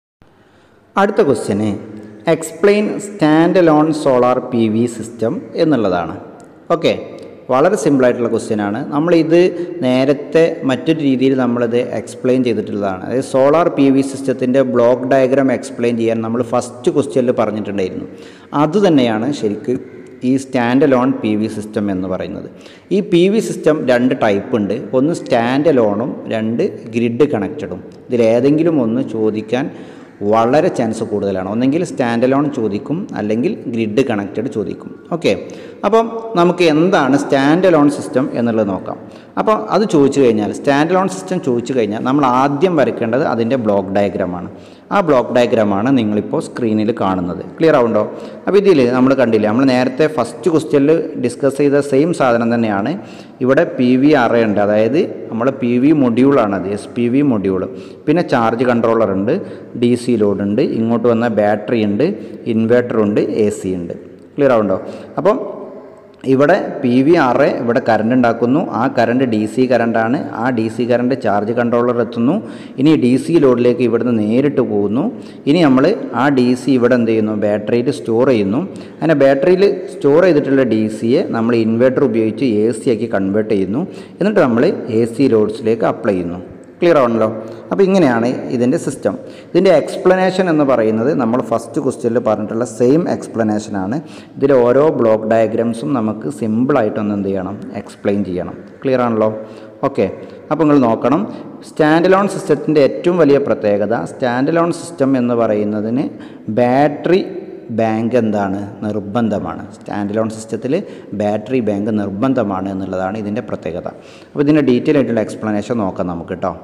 അടുത്ത question explain standalone solar P V system എന്നുള്ളതാണ് ഓക്കെ വളരെ സിമ്പിളായിട്ടുള്ള ക്വസ്റ്റ്യനാണ് നമ്മളിത് നേരത്തെ മറ്റൊരു രീതിയിൽ നമ്മളിത് എക്സ്പ്ലെയിൻ ചെയ്തിട്ടുള്ളതാണ് അതായത് സോളാർ പി വി സിസ്റ്റത്തിൻ്റെ ബ്ലോക്ക് ഡയഗ്രാം എക്സ്പ്ലെയിൻ ചെയ്യാൻ നമ്മൾ ഫസ്റ്റ് ക്വസ്റ്റ്യനിൽ പറഞ്ഞിട്ടുണ്ടായിരുന്നു അതുതന്നെയാണ് ശരിക്ക് ഈ standalone P V system എന്ന് പറയുന്നത് ഈ പി വി സിസ്റ്റം രണ്ട് ടൈപ്പ് ഉണ്ട് ഒന്ന് സ്റ്റാൻഡ് ലോണും രണ്ട് ഗ്രിഡ് കണക്റ്റഡും ഇതിലേതെങ്കിലും ഒന്ന് ചോദിക്കാൻ വളരെ ചാൻസ് കൂടുതലാണ് ഒന്നെങ്കിൽ സ്റ്റാൻഡ് ലോൺ ചോദിക്കും അല്ലെങ്കിൽ ഗ്രിഡ് കണക്റ്റഡ് ചോദിക്കും ഓക്കെ അപ്പം നമുക്ക് എന്താണ് സ്റ്റാൻഡ് ലോൺ സിസ്റ്റം എന്നുള്ളത് നോക്കാം അപ്പോൾ അത് ചോദിച്ചു കഴിഞ്ഞാൽ സ്റ്റാൻഡ് ലോൺ സിസ്റ്റം ചോദിച്ചു കഴിഞ്ഞാൽ നമ്മൾ ആദ്യം വരയ്ക്കേണ്ടത് അതിൻ്റെ ബ്ലോക്ക് ഡയഗ്രാമാണ് ആ ബ്ലോക്ക് ഡയഗ്രാമാണ് നിങ്ങളിപ്പോൾ സ്ക്രീനിൽ കാണുന്നത് ക്ലിയർ ആവുണ്ടോ അപ്പോൾ ഇതിൽ നമ്മൾ കണ്ടില്ലേ നമ്മൾ നേരത്തെ ഫസ്റ്റ് ക്വസ്റ്റ്യനിൽ ഡിസ്കസ് ചെയ്ത സെയിം സാധനം തന്നെയാണ് ഇവിടെ പി വി അറേ ഉണ്ട് അതായത് നമ്മൾ പി വി മൊഡ്യൂളാണത് എസ് പി വി മൊഡ്യൂൾ പിന്നെ ചാർജ് കൺട്രോളർ ഉണ്ട് ഡി സി ലോഡ് ഉണ്ട് ഇങ്ങോട്ട് വന്ന ബാറ്ററി ഉണ്ട് ഇൻവേർട്ടർ ഉണ്ട് എ സി ഉണ്ട് ക്ലിയർ ആവുണ്ടോ അപ്പം ഇവിടെ പി വി ആറ് ഇവിടെ കറണ്ട് ഉണ്ടാക്കുന്നു ആ കറണ്ട് ഡി സി കറണ്ടാണ് ആ D C current charge controller എത്തുന്നു ഇനി ഡി സി ലോഡിലേക്ക് ഇവിടുന്ന് നേരിട്ട് പോകുന്നു ഇനി നമ്മൾ ആ ഡി സി ഇവിടെ എന്ത് ചെയ്യുന്നു ബാറ്ററിയിൽ സ്റ്റോർ ചെയ്യുന്നു അങ്ങനെ ബാറ്ററിയിൽ സ്റ്റോർ ചെയ്തിട്ടുള്ള ഡി സിയെ നമ്മൾ ഇൻവെർട്ടർ ഉപയോഗിച്ച് എ സി ആക്കി കൺവേർട്ട് ചെയ്യുന്നു എന്നിട്ട് നമ്മൾ എ സി ലോഡ്സിലേക്ക് അപ്ലൈ ചെയ്യുന്നു ക്ലിയർ ആണല്ലോ അപ്പോൾ ഇങ്ങനെയാണ് ഇതിൻ്റെ സിസ്റ്റം ഇതിൻ്റെ എക്സ്പ്ലനേഷൻ എന്ന് പറയുന്നത് നമ്മൾ ഫസ്റ്റ് ക്വസ്റ്റ്യനിൽ പറഞ്ഞിട്ടുള്ള സെയിം എക്സ്പ്ലനേഷനാണ് ഇതിൽ ഓരോ ബ്ലോക്ക് ഡയഗ്രാംസും നമുക്ക് സിമ്പിളായിട്ടൊന്ന് എന്ത് ചെയ്യണം എക്സ്പ്ലെയിൻ ചെയ്യണം ക്ലിയർ ആണല്ലോ ഓക്കെ അപ്പോൾ നിങ്ങൾ നോക്കണം സ്റ്റാൻഡ് ലോൺ സിസ്റ്റത്തിൻ്റെ ഏറ്റവും വലിയ പ്രത്യേകത സ്റ്റാൻഡ് ലോൺ സിസ്റ്റം എന്ന് പറയുന്നതിന് ബാറ്ററി ബാങ്ക് എന്താണ് നിർബന്ധമാണ് സ്റ്റാൻഡ് ലോൺ സിസ്റ്റത്തിൽ ബാറ്ററി ബാങ്ക് നിർബന്ധമാണ് എന്നുള്ളതാണ് ഇതിൻ്റെ പ്രത്യേകത അപ്പോൾ ഇതിൻ്റെ ഡീറ്റെയിൽ ആയിട്ടുള്ള എക്സ്പ്ലനേഷൻ നോക്കാം നമുക്ക് കേട്ടോ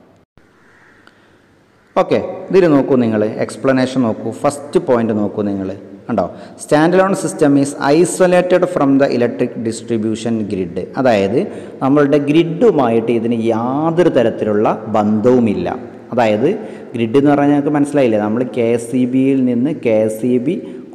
ഓക്കെ ഇതിൽ നോക്കൂ നിങ്ങൾ എക്സ്പ്ലനേഷൻ നോക്കൂ ഫസ്റ്റ് പോയിന്റ് നോക്കൂ നിങ്ങൾ കണ്ടോ standalone system is isolated from the electric distribution grid അതായത് നമ്മളുടെ ഗ്രിഡുമായിട്ട് ഇതിന് യാതൊരു തരത്തിലുള്ള ബന്ധവുമില്ല അതായത് ഗ്രിഡ് എന്ന് പറഞ്ഞാൽ ഞങ്ങൾക്ക് മനസ്സിലായില്ലേ നമ്മൾ കെ എസ് സി ബിയിൽ നിന്ന് കെ എസ് സി ബി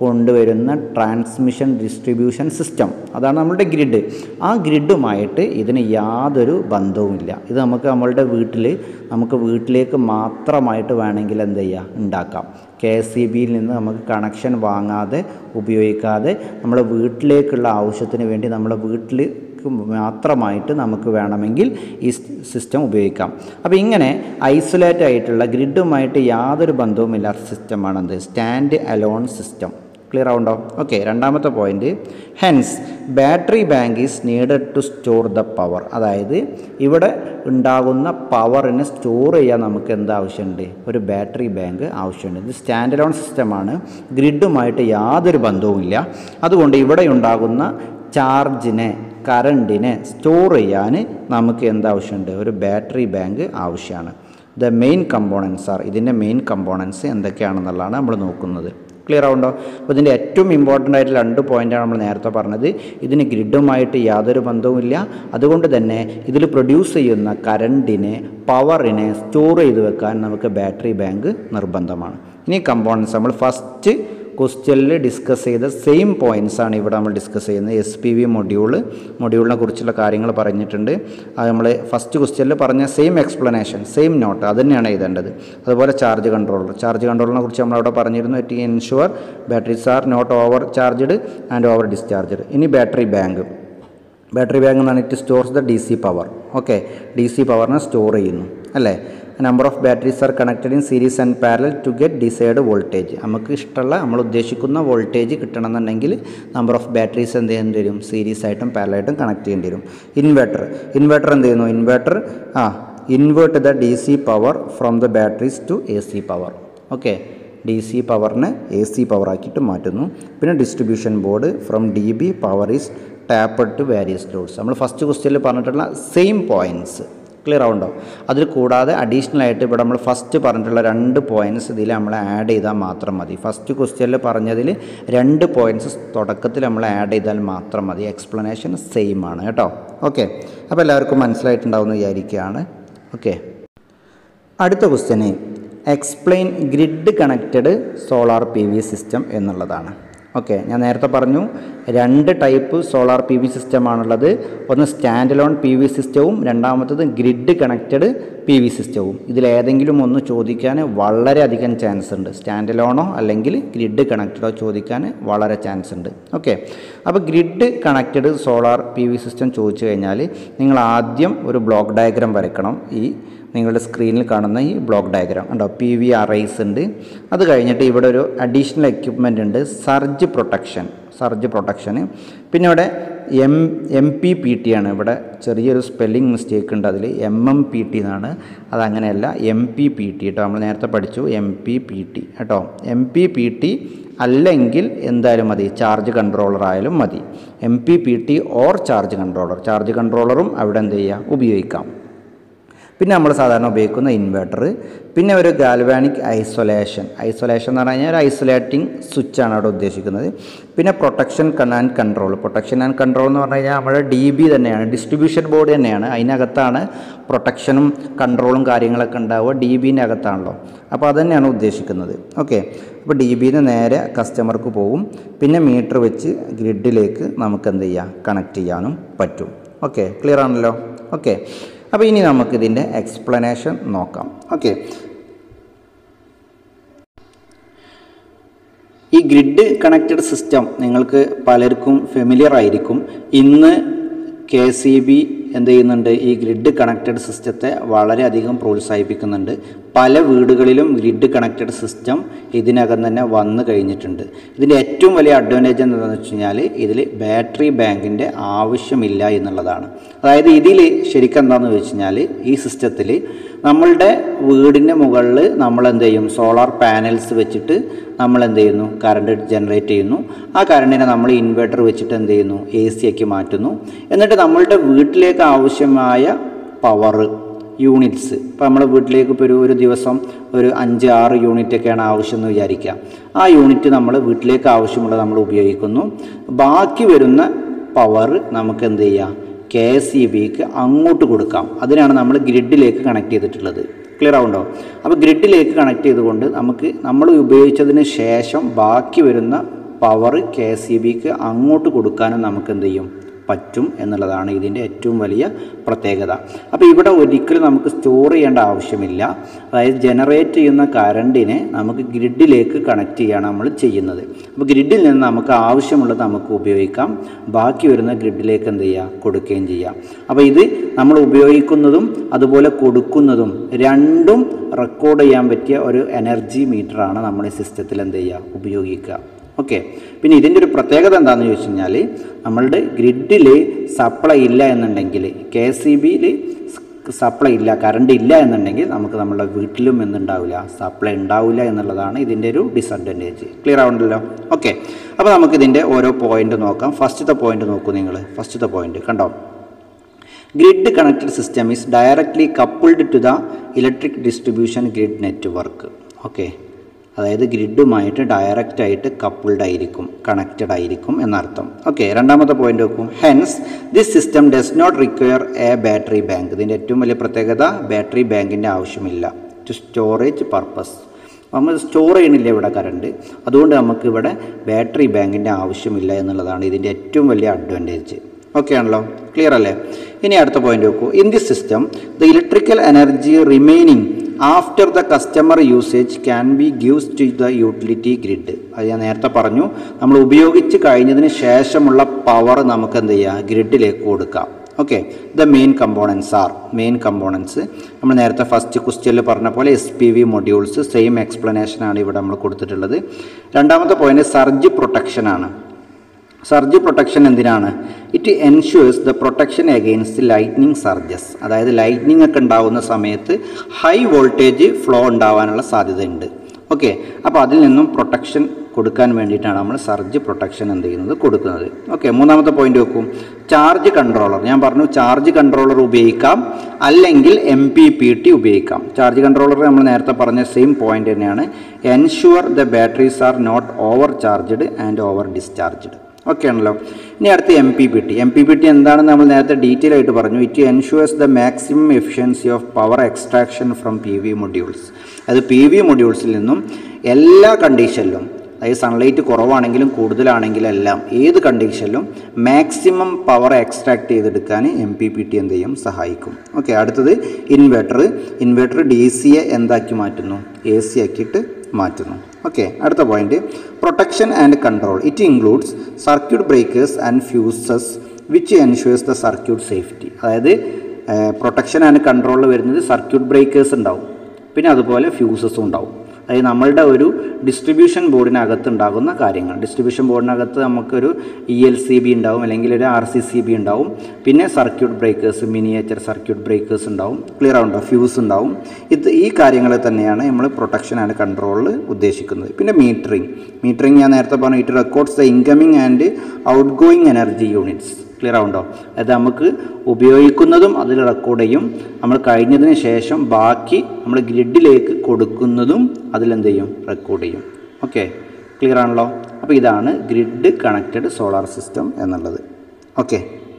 കൊണ്ടുവരുന്ന ട്രാൻസ്മിഷൻ ഡിസ്ട്രിബ്യൂഷൻ സിസ്റ്റം അതാണ് നമ്മളുടെ ഗ്രിഡ് ആ ഗ്രിഡുമായിട്ട് ഇതിന് യാതൊരു ബന്ധവുമില്ല ഇത് നമുക്ക് നമ്മളുടെ വീട്ടിൽ നമുക്ക് വീട്ടിലേക്ക് മാത്രമായിട്ട് വേണമെങ്കിൽ എന്ത് ചെയ്യുക ഉണ്ടാക്കാം കെ എസ് സി ബിയിൽ നിന്ന് നമുക്ക് കണക്ഷൻ വാങ്ങാതെ ഉപയോഗിക്കാതെ നമ്മുടെ വീട്ടിലേക്കുള്ള ആവശ്യത്തിന് വേണ്ടി നമ്മുടെ വീട്ടിൽ മാത്രമായിട്ട് നമുക്ക് വേണമെങ്കിൽ ഈ സിസ്റ്റം ഉപയോഗിക്കാം അപ്പോൾ ഇങ്ങനെ ഐസൊലേറ്റ് ആയിട്ടുള്ള ഗ്രിഡുമായിട്ട് യാതൊരു ബന്ധവുമില്ലാത്ത സിസ്റ്റമാണെന്ത് സ്റ്റാൻഡ് അലോൺ സിസ്റ്റം ക്ലിയർ ആവുണ്ടോ ഓക്കെ രണ്ടാമത്തെ point hence battery bank is needed to store the power അതായത് ഇവിടെ ഉണ്ടാകുന്ന പവറിനെ സ്റ്റോർ ചെയ്യാൻ നമുക്ക് എന്ത് ആവശ്യമുണ്ട് ഒരു ബാറ്ററി ബാങ്ക് ആവശ്യമുണ്ട് ഇത് സ്റ്റാൻഡ് അലോൺ സിസ്റ്റമാണ് ഗ്രിഡുമായിട്ട് യാതൊരു ബന്ധവുമില്ല അതുകൊണ്ട് ഇവിടെ ഉണ്ടാകുന്ന ചാർജിനെ കറണ്ടിനെ സ്റ്റോർ ചെയ്യാൻ നമുക്ക് എന്താവശ്യമുണ്ട് ഒരു ബാറ്ററി ബാങ്ക് ആവശ്യമാണ് ദ മെയിൻ കമ്പോണൻസ് ആർ ഇതിൻ്റെ മെയിൻ കമ്പോണൻസ് എന്തൊക്കെയാണെന്നുള്ളതാണ് നമ്മൾ നോക്കുന്നത് ക്ലിയർ ആവുണ്ടോ അപ്പോൾ ഇതിൻ്റെ ഏറ്റവും ഇമ്പോർട്ടൻ്റ് ആയിട്ട് രണ്ട് പോയിൻ്റാണ് നമ്മൾ നേരത്തെ പറഞ്ഞത് ഇതിന് ഗ്രിഡുമായിട്ട് യാതൊരു ബന്ധവുമില്ല അതുകൊണ്ട് തന്നെ ഇതിൽ പ്രൊഡ്യൂസ് ചെയ്യുന്ന കറണ്ടിനെ പവറിനെ സ്റ്റോർ ചെയ്ത് വെക്കാൻ നമുക്ക് ബാറ്ററി ബാങ്ക് നിർബന്ധമാണ് ഇനി കമ്പോണൻസ് നമ്മൾ ഫസ്റ്റ് ക്വസ്റ്റ്യനിൽ ഡിസ്കസ് ചെയ്ത സെയിം പോയിൻറ്റ്സ് ആണ് ഇവിടെ നമ്മൾ ഡിസ്കസ് ചെയ്യുന്നത് എസ് പി വി മൊഡ്യൂൾ മൊഡ്യൂളിനെ കുറിച്ചുള്ള കാര്യങ്ങൾ പറഞ്ഞിട്ടുണ്ട് അത് നമ്മൾ ഫസ്റ്റ് ക്വസ്റ്റ്യനിൽ പറഞ്ഞ സെയിം എക്സ്പ്ലനേഷൻ സെയിം നോട്ട് അത് തന്നെയാണ് എഴുതേണ്ടത് അതുപോലെ ചാർജ് കൺട്രോളർ ചാർജ് കൺട്രോളിനെ കുറിച്ച് നമ്മളവിടെ പറഞ്ഞിരുന്നു it ensure batteries are not over charged and over discharged ഇനി ബാറ്ററി ബാങ്ക് ബാറ്ററി ബാങ്ക് എന്നാണ് it stores the D C power okay D C പവറിനെ സ്റ്റോർ ചെയ്യുന്നു അല്ലേ number of batteries are connected in series and parallel to get decide voltage നമുക്ക് ഇഷ്ടമുള്ള നമ്മൾ ഉദ്ദേശിക്കുന്ന വോൾട്ടേജ് കിട്ടണമെന്നുണ്ടെങ്കിൽ നമ്പർ ഓഫ് ബാറ്ററീസ് എന്ത് ചെയ്യേണ്ടി വരും സീരീസ് ആയിട്ടും പാരലായിട്ടും കണക്ട് ചെയ്യേണ്ടി വരും ഇൻവെർട്ടർ ഇൻവെർട്ടർ എന്ത് ചെയ്യുന്നു ഇൻവെർട്ടർ ആ invert the D C power from the batteries to A C power okay D C പവറിനെ എ സി പവറാക്കിയിട്ട് മാറ്റുന്നു പിന്നെ distribution board from D B power is tapped to various loads നമ്മൾ ഫസ്റ്റ് ക്വസ്റ്റ്യനിൽ പറഞ്ഞിട്ടുള്ള സെയിം പോയിൻറ്റ്സ് ക്ലിയർ ആവുണ്ടോ അതിൽ കൂടാതെ അഡീഷണൽ ആയിട്ട് ഇവിടെ നമ്മൾ ഫസ്റ്റ് പറഞ്ഞിട്ടുള്ള രണ്ട് പോയിൻറ്റ്സ് ഇതിൽ നമ്മൾ ആഡ് ചെയ്താൽ മാത്രം മതി ഫസ്റ്റ് ക്വസ്റ്റ്യനിൽ പറഞ്ഞതിൽ രണ്ട് പോയിൻറ്റ്സ് തുടക്കത്തിൽ നമ്മൾ ആഡ് ചെയ്താൽ മാത്രം മതി എക്സ്പ്ലനേഷൻ സെയിം ആണ് കേട്ടോ ഓക്കെ അപ്പോൾ എല്ലാവർക്കും മനസ്സിലായിട്ടുണ്ടാവുമെന്ന് വിചാരിക്കുകയാണ് ഓക്കെ അടുത്ത question explain grid connected solar P V system എന്നുള്ളതാണ് ഓക്കെ ഞാൻ നേരത്തെ പറഞ്ഞു രണ്ട് ടൈപ്പ് സോളാർ പി വി സിസ്റ്റമാണുള്ളത് ഒന്ന് സ്റ്റാൻഡ് ലോൺ പി വി സിസ്റ്റവും രണ്ടാമത്തത് ഗ്രിഡ് കണക്റ്റഡ് പി വി സിസ്റ്റവും ഇതിലേതെങ്കിലും ഒന്ന് ചോദിക്കാൻ വളരെയധികം ചാൻസ് ഉണ്ട് സ്റ്റാൻഡ് ലോണോ അല്ലെങ്കിൽ ഗ്രിഡ് കണക്റ്റഡോ ചോദിക്കാൻ വളരെ ചാൻസ് ഉണ്ട് ഓക്കെ അപ്പോൾ grid connected solar P V system ചോദിച്ചു കഴിഞ്ഞാൽ നിങ്ങൾ ആദ്യം ഒരു ബ്ലോക്ക് ഡയഗ്രാം വരയ്ക്കണം ഈ നിങ്ങളുടെ സ്ക്രീനിൽ കാണുന്ന ഈ ബ്ലോക്ക് ഡയഗ്രാം ഉണ്ടോ പി വി അറൈസ് ഉണ്ട് അത് കഴിഞ്ഞിട്ട് ഇവിടെ ഒരു അഡീഷണൽ എക്യുപ്മെൻ്റ് ഉണ്ട് സർജ് പ്രൊട്ടക്ഷൻ സർജ് പ്രൊട്ടക്ഷന് പിന്നെ ഇവിടെ M M P P T ആണ് ഇവിടെ ചെറിയൊരു സ്പെല്ലിംഗ് മിസ്റ്റേക്ക് ഉണ്ട് അതിൽ എം എം പി ടി എന്നാണ് അതങ്ങനെയല്ല എം പി പി ടി കേട്ടോ നമ്മൾ നേരത്തെ പഠിച്ചു എം പി പി ടി കേട്ടോ എം പി പി ടി അല്ലെങ്കിൽ എന്തായാലും മതി ചാർജ് കൺട്രോളർ ആയാലും മതി M P P T or charge controller charge കൺട്രോളറും അവിടെ എന്ത് ചെയ്യുക ഉപയോഗിക്കാം പിന്നെ നമ്മൾ സാധാരണ ഉപയോഗിക്കുന്ന ഇൻവെർട്ടർ പിന്നെ ഒരു ഗാൽവാനിക് ഐസൊലേഷൻ ഐസൊലേഷൻ എന്ന് പറഞ്ഞു കഴിഞ്ഞാൽ ഒരു ഐസൊലേറ്റിംഗ് സ്വിച്ചാണ് അവിടെ ഉദ്ദേശിക്കുന്നത് പിന്നെ protection and control protection and control എന്ന് പറഞ്ഞു കഴിഞ്ഞാൽ നമ്മുടെ ഡി ബി തന്നെയാണ് ഡിസ്ട്രിബ്യൂഷൻ ബോർഡ് തന്നെയാണ് അതിനകത്താണ് പ്രൊട്ടക്ഷനും കൺട്രോളും കാര്യങ്ങളൊക്കെ ഉണ്ടാവുക ഡി ബിൻ്റെ അകത്താണല്ലോ അപ്പോൾ അത് തന്നെയാണ് ഉദ്ദേശിക്കുന്നത് ഓക്കെ അപ്പോൾ ഡി ബിന്ന് നേരെ കസ്റ്റമർക്ക് പോകും പിന്നെ മീറ്റർ വെച്ച് ഗ്രിഡിലേക്ക് നമുക്ക് എന്ത് ചെയ്യാം കണക്ട് ചെയ്യാനും പറ്റും ഓക്കെ ക്ലിയർ ആണല്ലോ ഓക്കെ അപ്പോൾ ഇനി നമുക്കിതിൻ്റെ എക്സ്പ്ലനേഷൻ നോക്കാം ഓക്കെ ഈ ഗ്രിഡ് കണക്റ്റഡ് സിസ്റ്റം നിങ്ങൾക്ക് പലർക്കും ഫെമിലിയർ ആയിരിക്കും ഇന്ന് കെ സി ബി എന്ത് ചെയ്യുന്നുണ്ട് ഈ ഗ്രിഡ് കണക്റ്റഡ് സിസ്റ്റത്തെ വളരെയധികം പ്രോത്സാഹിപ്പിക്കുന്നുണ്ട് പല വീടുകളിലും ഗ്രിഡ് കണക്റ്റഡ് സിസ്റ്റം ഇതിനകം തന്നെ വന്നു കഴിഞ്ഞിട്ടുണ്ട് ഇതിൻ്റെ ഏറ്റവും വലിയ അഡ്വാൻറ്റേജ് എന്താണെന്ന് വെച്ച് കഴിഞ്ഞാൽ ഇതിൽ ബാറ്ററി ബാങ്കിൻ്റെ ആവശ്യമില്ല എന്നുള്ളതാണ് അതായത് ഇതിൽ ശരിക്കും എന്താണെന്ന് വെച്ച് കഴിഞ്ഞാൽ ഈ സിസ്റ്റത്തിൽ നമ്മളുടെ വീടിൻ്റെ മുകളിൽ നമ്മൾ എന്ത് ചെയ്യും സോളാർ പാനൽസ് വെച്ചിട്ട് നമ്മൾ എന്ത് ചെയ്യുന്നു കറണ്ട് ജനറേറ്റ് ചെയ്യുന്നു ആ കറണ്ടിനെ നമ്മൾ ഇൻവെർട്ടർ വെച്ചിട്ട് എന്ത് ചെയ്യുന്നു എ സി ആക്കി മാറ്റുന്നു എന്നിട്ട് നമ്മളുടെ വീട്ടിലേക്ക് ആവശ്യമായ പവർ യൂണിറ്റ്സ് ഇപ്പോൾ നമ്മുടെ വീട്ടിലേക്ക് ഇപ്പോൾ ഒരു ഒരു ദിവസം ഒരു അഞ്ച് ആറ് യൂണിറ്റ് ഒക്കെയാണ് ആവശ്യം എന്ന് വിചാരിക്കുക ആ യൂണിറ്റ് നമ്മൾ വീട്ടിലേക്ക് ആവശ്യമുള്ളത് നമ്മൾ ഉപയോഗിക്കുന്നു ബാക്കി വരുന്ന പവർ നമുക്ക് എന്ത് ചെയ്യാം കെ എസ് ഇ ബിക്ക് അങ്ങോട്ട് കൊടുക്കാം അതിനാണ് നമ്മൾ ഗ്രിഡിലേക്ക് കണക്ട് ചെയ്തിട്ടുള്ളത് ക്ലിയർ ആവുണ്ടോ അപ്പോൾ ഗ്രിഡിലേക്ക് കണക്ട് ചെയ്തുകൊണ്ട് നമുക്ക് നമ്മൾ ഉപയോഗിച്ചതിന് ശേഷം ബാക്കി വരുന്ന പവർ കെ സി ബിക്ക് അങ്ങോട്ട് കൊടുക്കാനും നമുക്ക് എന്ത് ചെയ്യും പറ്റും എന്നുള്ളതാണ് ഇതിൻ്റെ ഏറ്റവും വലിയ പ്രത്യേകത അപ്പോൾ ഇവിടെ ഒരിക്കലും നമുക്ക് സ്റ്റോർ ചെയ്യേണ്ട ആവശ്യമില്ല അതായത് ജനറേറ്റ് ചെയ്യുന്ന കറണ്ടിനെ നമുക്ക് ഗ്രിഡിലേക്ക് കണക്ട് ചെയ്യാണ് നമ്മൾ ചെയ്യുന്നത് അപ്പോൾ ഗ്രിഡിൽ നിന്ന് നമുക്ക് ആവശ്യമുള്ളത് നമുക്ക് ഉപയോഗിക്കാം ബാക്കി വരുന്ന ഗ്രിഡിലേക്ക് എന്ത് ചെയ്യുക കൊടുക്കുകയും ചെയ്യാം അപ്പോൾ ഇത് നമ്മൾ ഉപയോഗിക്കുന്നതും അതുപോലെ കൊടുക്കുന്നതും രണ്ടും റെക്കോർഡ് ചെയ്യാൻ പറ്റിയ ഒരു എനർജി മീറ്ററാണ് നമ്മൾ ഈ സിസ്റ്റത്തിൽ എന്ത് ചെയ്യുക ഉപയോഗിക്കുക ഓക്കെ പിന്നെ ഇതിൻ്റെ ഒരു പ്രത്യേകത എന്താണെന്ന് ചോദിച്ചു കഴിഞ്ഞാൽ നമ്മളുടെ ഗ്രിഡിൽ സപ്ലൈ ഇല്ല എന്നുണ്ടെങ്കിൽ കെ സി ബിയിൽ സപ്ലൈ ഇല്ല കറണ്ട് ഇല്ല എന്നുണ്ടെങ്കിൽ നമുക്ക് നമ്മുടെ വീട്ടിലും എന്തുണ്ടാവില്ല സപ്ലൈ ഉണ്ടാവില്ല എന്നുള്ളതാണ് ഇതിൻ്റെ ഒരു ഡിസഡ്വാൻറ്റേജ് ക്ലിയർ ആവുണ്ടല്ലോ ഓക്കെ അപ്പോൾ നമുക്കിതിൻ്റെ ഓരോ പോയിന്റ് നോക്കാം ഫസ്റ്റത്തെ പോയിന്റ് നോക്കൂ നിങ്ങൾ ഫസ്റ്റത്തെ പോയിന്റ് കണ്ടോ grid connected system is directly coupled to the electric distribution grid network okay അതായത് ഗ്രിഡുമായിട്ട് ഡയറക്റ്റ് ആയിട്ട് കപ്പിൾഡ് ആയിരിക്കും കണക്റ്റഡ് ആയിരിക്കും എന്നർത്ഥം ഓക്കെ രണ്ടാമത്തെ പോയിന്റ് നോക്കും hence this system does not require a battery bank ഇതിൻ്റെ ഏറ്റവും വലിയ പ്രത്യേകത ബാറ്ററി ബാങ്കിൻ്റെ ആവശ്യമില്ല ടു സ്റ്റോറേജ് പർപ്പസ് നമ്മൾ സ്റ്റോർ ചെയ്യണില്ല ഇവിടെ കറണ്ട് അതുകൊണ്ട് നമുക്ക് ഇവിടെ ബാറ്ററി ബാങ്കിൻ്റെ ആവശ്യമില്ല എന്നുള്ളതാണ് ഇതിൻ്റെ ഏറ്റവും വലിയ അഡ്വാൻറ്റേജ് ഓക്കെ ആണല്ലോ ക്ലിയർ അല്ലേ ഇനി അടുത്ത പോയിന്റ് നോക്കൂ in this system the electrical energy remaining after the customer usage can be gives to the utility grid അത് ഞാൻ നേരത്തെ പറഞ്ഞു നമ്മൾ ഉപയോഗിച്ച് കഴിഞ്ഞതിന് ശേഷമുള്ള പവർ നമുക്ക് എന്ത് ചെയ്യാം ഗ്രിഡിലേക്ക് കൊടുക്കാം okay the main components are main components നമ്മൾ നേരത്തെ ഫസ്റ്റ് ക്വസ്റ്റ്യനിൽ പറഞ്ഞ പോലെ S P V modules same എക്സ്പ്ലനേഷനാണ് ഇവിടെ നമ്മൾ കൊടുത്തിട്ടുള്ളത് രണ്ടാമത്തെ പോയിന്റ് സർജ് പ്രൊട്ടക്ഷൻ ആണ് സർജ് പ്രൊട്ടക്ഷൻ എന്തിനാണ് it ensures the protection against lightning surges അതായത് ലൈറ്റ്നിങ് ഒക്കെ ഉണ്ടാവുന്ന സമയത്ത് ഹൈ വോൾട്ടേജ് ഫ്ലോ ഉണ്ടാവാനുള്ള സാധ്യതയുണ്ട് ഓക്കെ അപ്പോൾ അതിൽ നിന്നും പ്രൊട്ടക്ഷൻ കൊടുക്കാൻ വേണ്ടിയിട്ടാണ് നമ്മൾ സർജ് പ്രൊട്ടക്ഷൻ എന്ത് ചെയ്യുന്നത് കൊടുക്കുന്നത് ഓക്കെ മൂന്നാമത്തെ പോയിന്റ് വെക്കും ചാർജ് കൺട്രോളർ ഞാൻ പറഞ്ഞു ചാർജ് കൺട്രോളർ ഉപയോഗിക്കാം അല്ലെങ്കിൽ എം പി പി ടി ഉപയോഗിക്കാം ചാർജ് കൺട്രോളർ നമ്മൾ നേരത്തെ പറഞ്ഞ സെയിം പോയിന്റ് തന്നെയാണ് ensure the batteries are not over charged and over discharged okay ആണല്ലോ ഇനി അടുത്ത് M P P T M P P T എന്താണെന്ന് നമ്മൾ നേരത്തെ ഡീറ്റെയിൽ ആയിട്ട് പറഞ്ഞു it ensures the maximum efficiency of power extraction from P V modules അത് പി വി മൊഡ്യൂൾസിൽ നിന്നും എല്ലാ കണ്ടീഷനിലും അതായത് സൺലൈറ്റ് കുറവാണെങ്കിലും കൂടുതലാണെങ്കിലും എല്ലാം ഏത് കണ്ടീഷനിലും മാക്സിമം പവർ എക്സ്ട്രാക്ട് ചെയ്തെടുക്കാൻ എം പി പി ടി എന്ത് ചെയ്യും സഹായിക്കും ഓക്കെ അടുത്തത് ഇൻവെർട്ടർ ഇൻവെർട്ടർ ഡി സിയെ എന്താക്കി മാറ്റുന്നു എ സി ആക്കിയിട്ട് മാറ്റുന്നു ഓക്കെ അടുത്ത point protection and control it includes circuit breakers and fuses which ensures the circuit safety അതായത് പ്രൊട്ടക്ഷൻ ആൻഡ് കൺട്രോളിൽ വരുന്നത് സർക്യൂട്ട് ബ്രേക്കേഴ്സ് ഉണ്ടാവും പിന്നെ അതുപോലെ ഫ്യൂസസും ഉണ്ടാവും അതായത് നമ്മളുടെ ഒരു ഡിസ്ട്രിബ്യൂഷൻ ബോർഡിനകത്ത് ഉണ്ടാകുന്ന കാര്യങ്ങൾ ഡിസ്ട്രിബ്യൂഷൻ ബോർഡിനകത്ത് നമുക്കൊരു ഇ എൽ സി ബി ഉണ്ടാവും അല്ലെങ്കിൽ ഒരു ആർ സി സി ബി ഉണ്ടാവും പിന്നെ circuit breakers miniature circuit breakers ഉണ്ടാവും ക്ലിയർ ആവുണ്ടോ ഫ്യൂസ് ഉണ്ടാവും ഇത് ഈ കാര്യങ്ങൾ തന്നെയാണ് നമ്മൾ പ്രൊട്ടക്ഷൻ ആൻഡ് കൺട്രോളിൽ ഉദ്ദേശിക്കുന്നത് പിന്നെ മീറ്ററിങ് മീറ്ററിങ് ഞാൻ നേരത്തെ പറഞ്ഞു it records the incoming and outgoing energy units clear ആവുണ്ടോ അതായത് നമുക്ക് ഉപയോഗിക്കുന്നതും അതിൽ റെക്കോർഡ് ചെയ്യും നമ്മൾ കഴിഞ്ഞതിന് ശേഷം ബാക്കി നമ്മൾ ഗ്രിഡിലേക്ക് കൊടുക്കുന്നതും അതിലെന്ത് ചെയ്യും റെക്കോർഡ് ചെയ്യും ഓക്കെ ക്ലിയർ ആണല്ലോ അപ്പോൾ ഇതാണ് ഗ്രിഡ് കണക്റ്റഡ് സോളാർ സിസ്റ്റം എന്നുള്ളത് ഓക്കെ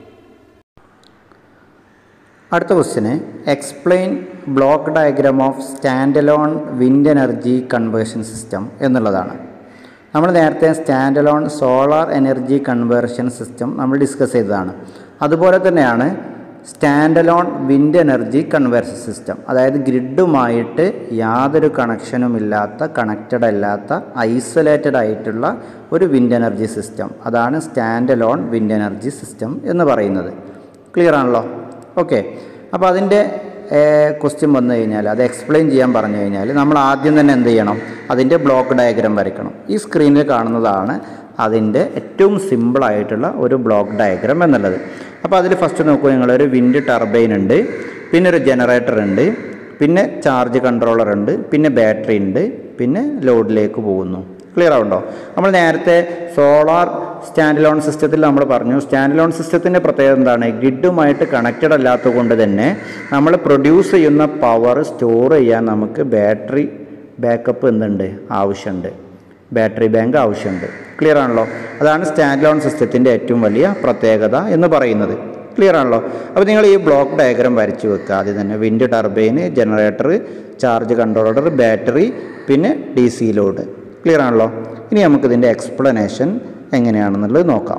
അടുത്ത question explain block diagram of stand alone wind energy conversion system എന്നുള്ളതാണ് നമ്മൾ നേരത്തെ stand alone solar energy conversion system നമ്മൾ ഡിസ്കസ് ചെയ്തതാണ് അതുപോലെ തന്നെയാണ് stand alone wind energy conversion system അതായത് ഗ്രിഡുമായിട്ട് യാതൊരു കണക്ഷനും ഇല്ലാത്ത കണക്റ്റഡ് അല്ലാത്ത ഐസൊലേറ്റഡ് ആയിട്ടുള്ള ഒരു വിൻഡ് എനർജി സിസ്റ്റം അതാണ് stand alone wind energy system എന്ന് പറയുന്നത് ക്ലിയർ ആണല്ലോ ഓക്കെ അപ്പോൾ അതിൻ്റെ ക്വസ്റ്റ്യൻ വന്നു കഴിഞ്ഞാൽ അത് എക്സ്പ്ലെയിൻ ചെയ്യാൻ പറഞ്ഞു കഴിഞ്ഞാൽ നമ്മൾ ആദ്യം തന്നെ എന്ത് ചെയ്യണം അതിൻ്റെ ബ്ലോക്ക് ഡയഗ്രാം വരയ്ക്കണം ഈ സ്ക്രീനിൽ കാണുന്നതാണ് അതിൻ്റെ ഏറ്റവും സിമ്പിളായിട്ടുള്ള ഒരു ബ്ലോക്ക് ഡയഗ്രാം എന്നുള്ളത് അപ്പോൾ അതിൽ ഫസ്റ്റ് നോക്കൂ നിങ്ങൾ ഒരു വിൻഡ് ടർബൈൻ ഉണ്ട് പിന്നെ ഒരു ജനറേറ്റർ ഉണ്ട് പിന്നെ ചാർജ് കൺട്രോളർ ഉണ്ട് പിന്നെ ബാറ്ററി ഉണ്ട് പിന്നെ ലോഡിലേക്ക് പോകുന്നു ക്ലിയർ ആവുണ്ടോ നമ്മൾ നേരത്തെ സോളാർ സ്റ്റാൻഡ് ലോൺ സിസ്റ്റത്തിൽ നമ്മൾ പറഞ്ഞു സ്റ്റാൻഡ് ലോൺ സിസ്റ്റത്തിൻ്റെ പ്രത്യേകത എന്താണ് ഗ്രിഡുമായിട്ട് കണക്റ്റഡ് അല്ലാത്തത് കൊണ്ട് തന്നെ നമ്മൾ പ്രൊഡ്യൂസ് ചെയ്യുന്ന പവർ സ്റ്റോർ ചെയ്യാൻ നമുക്ക് ബാറ്ററി ബാക്കപ്പ് എന്തുണ്ട് ആവശ്യമുണ്ട് ബാറ്ററി ബാങ്ക് ആവശ്യമുണ്ട് ക്ലിയർ ആണല്ലോ അതാണ് സ്റ്റാൻഡ് ലോൺ സിസ്റ്റത്തിൻ്റെ ഏറ്റവും വലിയ പ്രത്യേകത എന്ന് പറയുന്നത് ക്ലിയർ ആണല്ലോ അപ്പോൾ നിങ്ങൾ ഈ ബ്ലോക്ക് ഡയഗ്രാം വരച്ച് വെക്കുക ആദ്യം തന്നെ wind turbine generator charge controller battery പിന്നെ ഡി സി ലോഡ് ക്ലിയർ ആണല്ലോ ഇനി നമുക്കിതിൻ്റെ എക്സ്പ്ലനേഷൻ എങ്ങനെയാണെന്നുള്ളത് നോക്കാം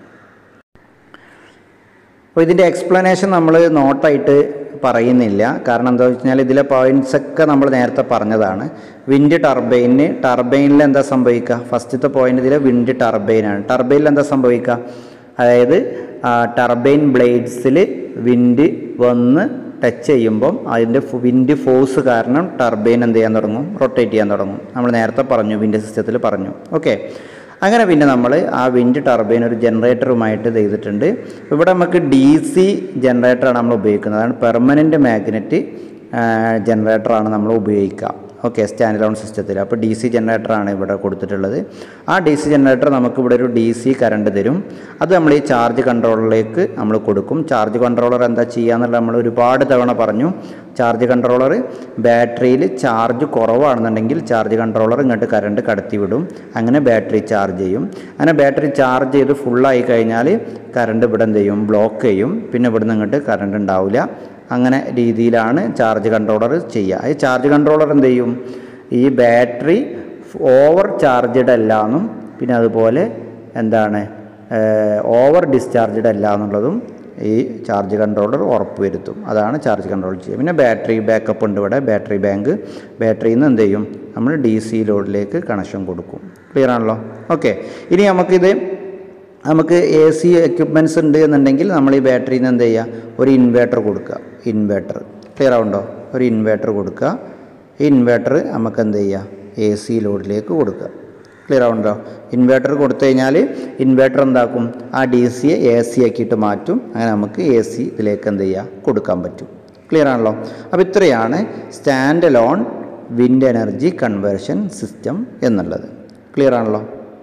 അപ്പോൾ ഇതിൻ്റെ എക്സ്പ്ലനേഷൻ നമ്മൾ നോട്ടായിട്ട് പറയുന്നില്ല കാരണം എന്താ വെച്ച് കഴിഞ്ഞാൽ ഇതിലെ പോയിന്റ്സ് ഒക്കെ നമ്മൾ നേരത്തെ പറഞ്ഞതാണ് വിൻഡ് ടർബൈനിന് ടർബൈനിൽ എന്താ സംഭവിക്കുക ഫസ്റ്റത്തെ പോയിന്റ് ഇതിലെ വിൻഡ് ടർബൈനാണ് ടർബൈനിൽ എന്താ സംഭവിക്കുക അതായത് ടർബൈൻ ബ്ലേഡ്സിൽ വിൻഡ് വന്ന് ടച്ച് ചെയ്യുമ്പം അതിൻ്റെ വിൻഡ് ഫോഴ്സ് കാരണം ടർബൈൻ എന്ത് ചെയ്യാൻ തുടങ്ങും റൊട്ടേറ്റ് ചെയ്യാൻ തുടങ്ങും നമ്മൾ നേരത്തെ പറഞ്ഞു വിൻഡ് സിസ്റ്റത്തിൽ പറഞ്ഞു ഓക്കെ അങ്ങനെ പിന്നെ നമ്മൾ ആ വിൻഡ് ടർബൈൻ ഒരു ജനറേറ്ററുമായിട്ട് ചെയ്തിട്ടുണ്ട് ഇവിടെ നമുക്ക് ഡി സി ജനറേറ്ററാണ് നമ്മൾ ഉപയോഗിക്കുന്നത് അതാണ് പെർമനൻറ്റ് മാഗ്നറ്റ് ജനറേറ്ററാണ് നമ്മൾ ഉപയോഗിക്കുക ഓക്കെ സ്റ്റാൻഡ് ലോൺ സിസ്റ്റത്തിൽ അപ്പോൾ ഡി സി ജനറേറ്ററാണ് ഇവിടെ കൊടുത്തിട്ടുള്ളത് ആ ഡി സി ജനറേറ്റർ നമുക്ക് ഇവിടെ ഒരു ഡി സി കറണ്ട് തരും അത് നമ്മൾ ഈ ചാർജ് കൺട്രോളറിലേക്ക് നമ്മൾ കൊടുക്കും ചാർജ് കൺട്രോളർ എന്താ ചെയ്യുക എന്നുള്ളത് നമ്മൾ ഒരുപാട് തവണ പറഞ്ഞു ചാർജ് കൺട്രോളർ ബാറ്ററിയിൽ ചാർജ് കുറവാണെന്നുണ്ടെങ്കിൽ ചാർജ് കൺട്രോളർ ഇങ്ങോട്ട് കറണ്ട് കടത്തി വിടും അങ്ങനെ ബാറ്ററി ചാർജ് ചെയ്യും അങ്ങനെ ബാറ്ററി ചാർജ് ചെയ്ത് ഫുള്ളായി കഴിഞ്ഞാൽ കറണ്ട് ഇവിടെ എന്ത് ചെയ്യും ബ്ലോക്ക് ചെയ്യും പിന്നെ ഇവിടുന്ന് ഇങ്ങോട്ട് കറണ്ട് ഉണ്ടാവില്ല അങ്ങനെ രീതിയിലാണ് ചാർജ് കൺട്രോളർ ചെയ്യുക ഈ ചാർജ് കൺട്രോളർ എന്ത് ചെയ്യും ഈ ബാറ്ററി ഓവർ ചാർജഡ് അല്ല എന്നും പിന്നെ അതുപോലെ എന്താണ് ഓവർ ഡിസ്ചാർജഡ് അല്ല എന്നുള്ളതും ഈ ചാർജ് കൺട്രോളർ ഉറപ്പ് വരുത്തും അതാണ് ചാർജ് കൺട്രോൾ ചെയ്യുക പിന്നെ ബാറ്ററി ബാക്കപ്പ് ഉണ്ട് ഇവിടെ ബാറ്ററി ബാങ്ക് ബാറ്ററിയിൽ നിന്ന് എന്ത് ചെയ്യും നമ്മൾ ഡി സി ലോഡിലേക്ക് കണക്ഷൻ കൊടുക്കും ക്ലിയർ ആണല്ലോ ഓക്കെ ഇനി നമുക്കിത് നമുക്ക് എ സി എക്യുപ്മെൻറ്റ്സ് ഉണ്ട് എന്നുണ്ടെങ്കിൽ നമ്മൾ ഈ ബാറ്ററിയിൽ നിന്ന് എന്ത് ചെയ്യുക ഒരു ഇൻവേർട്ടർ കൊടുക്കുക ഇൻവേർട്ടർ ക്ലിയർ ആവുണ്ടോ ഒരു ഇൻവേർട്ടർ കൊടുക്കുക ഈ ഇൻവേർട്ടർ നമുക്ക് എന്ത് ചെയ്യുക എ സി ലോഡിലേക്ക് കൊടുക്കുക ക്ലിയർ ആവുണ്ടോ ഇൻവേർട്ടർ കൊടുത്തു കഴിഞ്ഞാൽ ഇൻവേർട്ടർ എന്താക്കും ആ ഡി സിയെ എ സി ആക്കിയിട്ട് മാറ്റും അങ്ങനെ നമുക്ക് എ സി ഇതിലേക്ക് എന്ത് ചെയ്യുക കൊടുക്കാൻ പറ്റും ക്ലിയർ ആണല്ലോ അപ്പോൾ ഇത്രയാണ് standalone wind energy conversion system എന്നുള്ളത് ക്ലിയർ ആണല്ലോ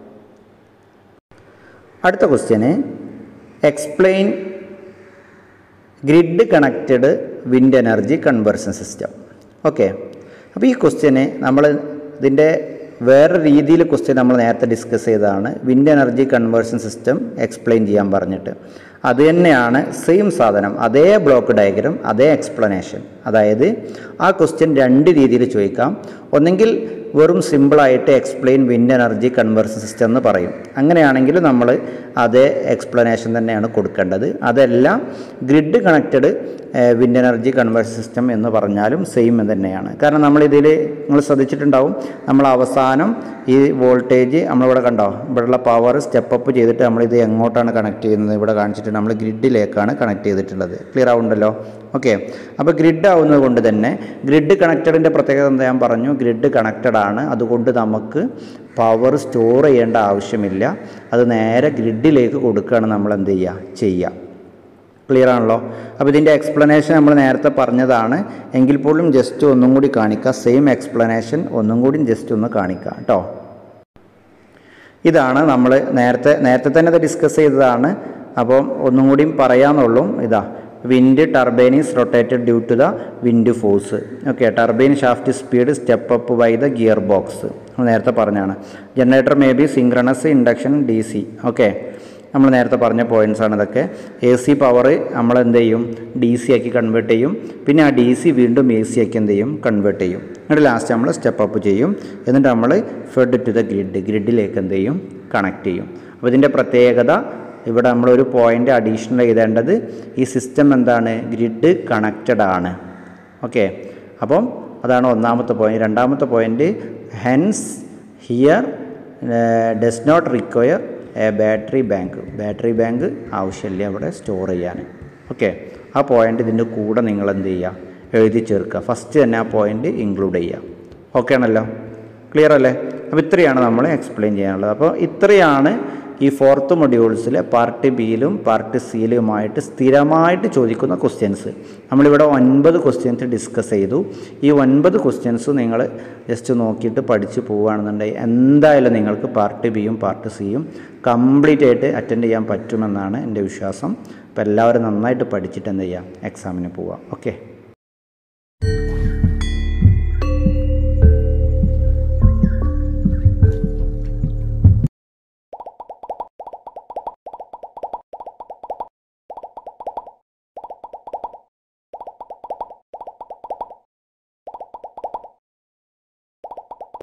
അടുത്ത question explain grid connected wind energy conversion system okay അപ്പോൾ ഈ ക്വസ്റ്റ്യന് നമ്മൾ ഇതിൻ്റെ വേറെ രീതിയിൽ ക്വസ്റ്റ്യൻ നമ്മൾ നേരത്തെ ഡിസ്കസ് ചെയ്തതാണ് wind energy conversion system explain ചെയ്യാൻ പറഞ്ഞിട്ട് അത് തന്നെയാണ് സെയിം സാധനം അതേ ബ്ലോക്ക് ഡയഗ്രം അതേ എക്സ്പ്ലനേഷൻ അതായത് ആ ക്വസ്റ്റ്യൻ രണ്ട് രീതിയിൽ ചോദിക്കാം ഒന്നെങ്കിൽ വെറും സിമ്പിളായിട്ട് explain wind energy conversion system എന്ന് പറയും അങ്ങനെയാണെങ്കിൽ നമ്മൾ അതേ എക്സ്പ്ലനേഷൻ തന്നെയാണ് കൊടുക്കേണ്ടത് അതെല്ലാം grid connected wind energy conversion system എന്ന് പറഞ്ഞാലും സെയിം തന്നെയാണ് കാരണം നമ്മളിതിൽ നിങ്ങൾ ശ്രദ്ധിച്ചിട്ടുണ്ടാവും നമ്മൾ അവസാനം ഈ വോൾട്ടേജ് നമ്മളിവിടെ കണ്ടോ ഇവിടെയുള്ള പവർ സ്റ്റെപ്പ് അപ്പ് ചെയ്തിട്ട് നമ്മളിത് എങ്ങോട്ടാണ് കണക്ട് ചെയ്യുന്നത് ഇവിടെ കാണിച്ചിട്ട് നമ്മൾ ഗ്രിഡിലേക്കാണ് കണക്ട് ചെയ്തിട്ടുള്ളത് ക്ലിയർ ആവുണ്ടല്ലോ ഓക്കെ അപ്പോൾ ഗ്രിഡ് ആവുന്നത് കൊണ്ട് തന്നെ ഗ്രിഡ് കണക്റ്റഡിൻ്റെ പ്രത്യേകത എന്താ ഞാൻ പറഞ്ഞു ഗ്രിഡ് കണക്റ്റഡ് ആണ് അതുകൊണ്ട് നമുക്ക് പവർ സ്റ്റോർ ചെയ്യേണ്ട ആവശ്യമില്ല അത് നേരെ ഗ്രിഡിലേക്ക് കൊടുക്കുകയാണ് നമ്മൾ എന്ത് ചെയ്യുക ചെയ്യുക ക്ലിയർ ആണല്ലോ അപ്പോൾ ഇതിൻ്റെ എക്സ്പ്ലനേഷൻ നമ്മൾ നേരത്തെ പറഞ്ഞതാണ് എങ്കിൽ പോലും ജസ്റ്റ് ഒന്നും കൂടി കാണിക്കുക സെയിം എക്സ്പ്ലനേഷൻ ഒന്നും കൂടി ജസ്റ്റ് ഒന്ന് കാണിക്കുക കേട്ടോ ഇതാണ് നമ്മൾ നേരത്തെ നേരത്തെ തന്നെ ഇത് ഡിസ്കസ് ചെയ്തതാണ് അപ്പം ഒന്നും കൂടിയും പറയാന്നുള്ളൂ ഇതാ wind turbine is rotated due to the wind force okay turbine shaft speed step up by the gear box നേരത്തെ പറഞ്ഞാണ് generator may be synchronous induction D C okay നമ്മൾ നേരത്തെ പറഞ്ഞ പോയിന്റ്സ് ആണ് ഇതൊക്കെ എ സി പവർ നമ്മൾ എന്ത് ചെയ്യും ഡി സി ആക്കി കൺവേർട്ട് ചെയ്യും പിന്നെ ആ ഡി സി വീണ്ടും എ സി ആക്കി എന്ത് ചെയ്യും കൺവേർട്ട് ചെയ്യും എന്നിട്ട് ലാസ്റ്റ് നമ്മൾ സ്റ്റെപ്പ് അപ്പ് ചെയ്യും എന്നിട്ട് നമ്മൾ ഫെഡ് ടു ദ ഗ്രിഡ് ഗ്രിഡിലേക്ക് എന്ത് ചെയ്യും കണക്ട് ചെയ്യും അപ്പോൾ ഇതിൻ്റെ പ്രത്യേകത ഇവിടെ നമ്മളൊരു പോയിൻ്റ് അഡീഷണൽ എഴുതേണ്ടത് ഈ സിസ്റ്റം എന്താണ് ഗ്രിഡ് കണക്റ്റഡ് ആണ് ഓക്കെ അപ്പം അതാണ് ഒന്നാമത്തെ പോയിന്റ് രണ്ടാമത്തെ point hence here does not require a battery bank battery bank ആവശ്യമില്ല അവിടെ സ്റ്റോർ ചെയ്യാൻ ഓക്കെ ആ പോയിന്റ് ഇതിൻ്റെ കൂടെ നിങ്ങൾ എന്ത് ചെയ്യുക എഴുതി ചേർക്കുക ഫസ്റ്റ് തന്നെ ആ പോയിന്റ് ഇൻക്ലൂഡ് ചെയ്യുക ഓക്കെ ആണല്ലോ ക്ലിയർ അല്ലേ അപ്പോൾ ഇത്രയാണ് നമ്മൾ എക്സ്പ്ലെയിൻ ചെയ്യാനുള്ളത് അപ്പോൾ ഇത്രയാണ് ഈ ഫോർത്ത് മൊഡ്യൂൾസിലെ പാർട്ട് ബിയിലും പാർട്ട് സിയിലുമായിട്ട് സ്ഥിരമായിട്ട് ചോദിക്കുന്ന ക്വസ്റ്റ്യൻസ് നമ്മളിവിടെ ഒൻപത് ക്വസ്റ്റ്യൻസ് ഡിസ്കസ് ചെയ്തു ഈ ഒൻപത് ക്വസ്റ്റ്യൻസ് നിങ്ങൾ ജസ്റ്റ് നോക്കിയിട്ട് പഠിച്ച് പോവുകയാണെന്നുണ്ടെങ്കിൽ എന്തായാലും നിങ്ങൾക്ക് പാർട്ട് ബിയും പാർട്ട് സിയും കംപ്ലീറ്റ് ആയിട്ട് അറ്റൻഡ് ചെയ്യാൻ പറ്റുമെന്നാണ് എൻ്റെ വിശ്വാസം അപ്പോൾ എല്ലാവരും നന്നായിട്ട് പഠിച്ചിട്ട് എന്ത് ചെയ്യാം എക്സാമിന് പോവാം ഓക്കെ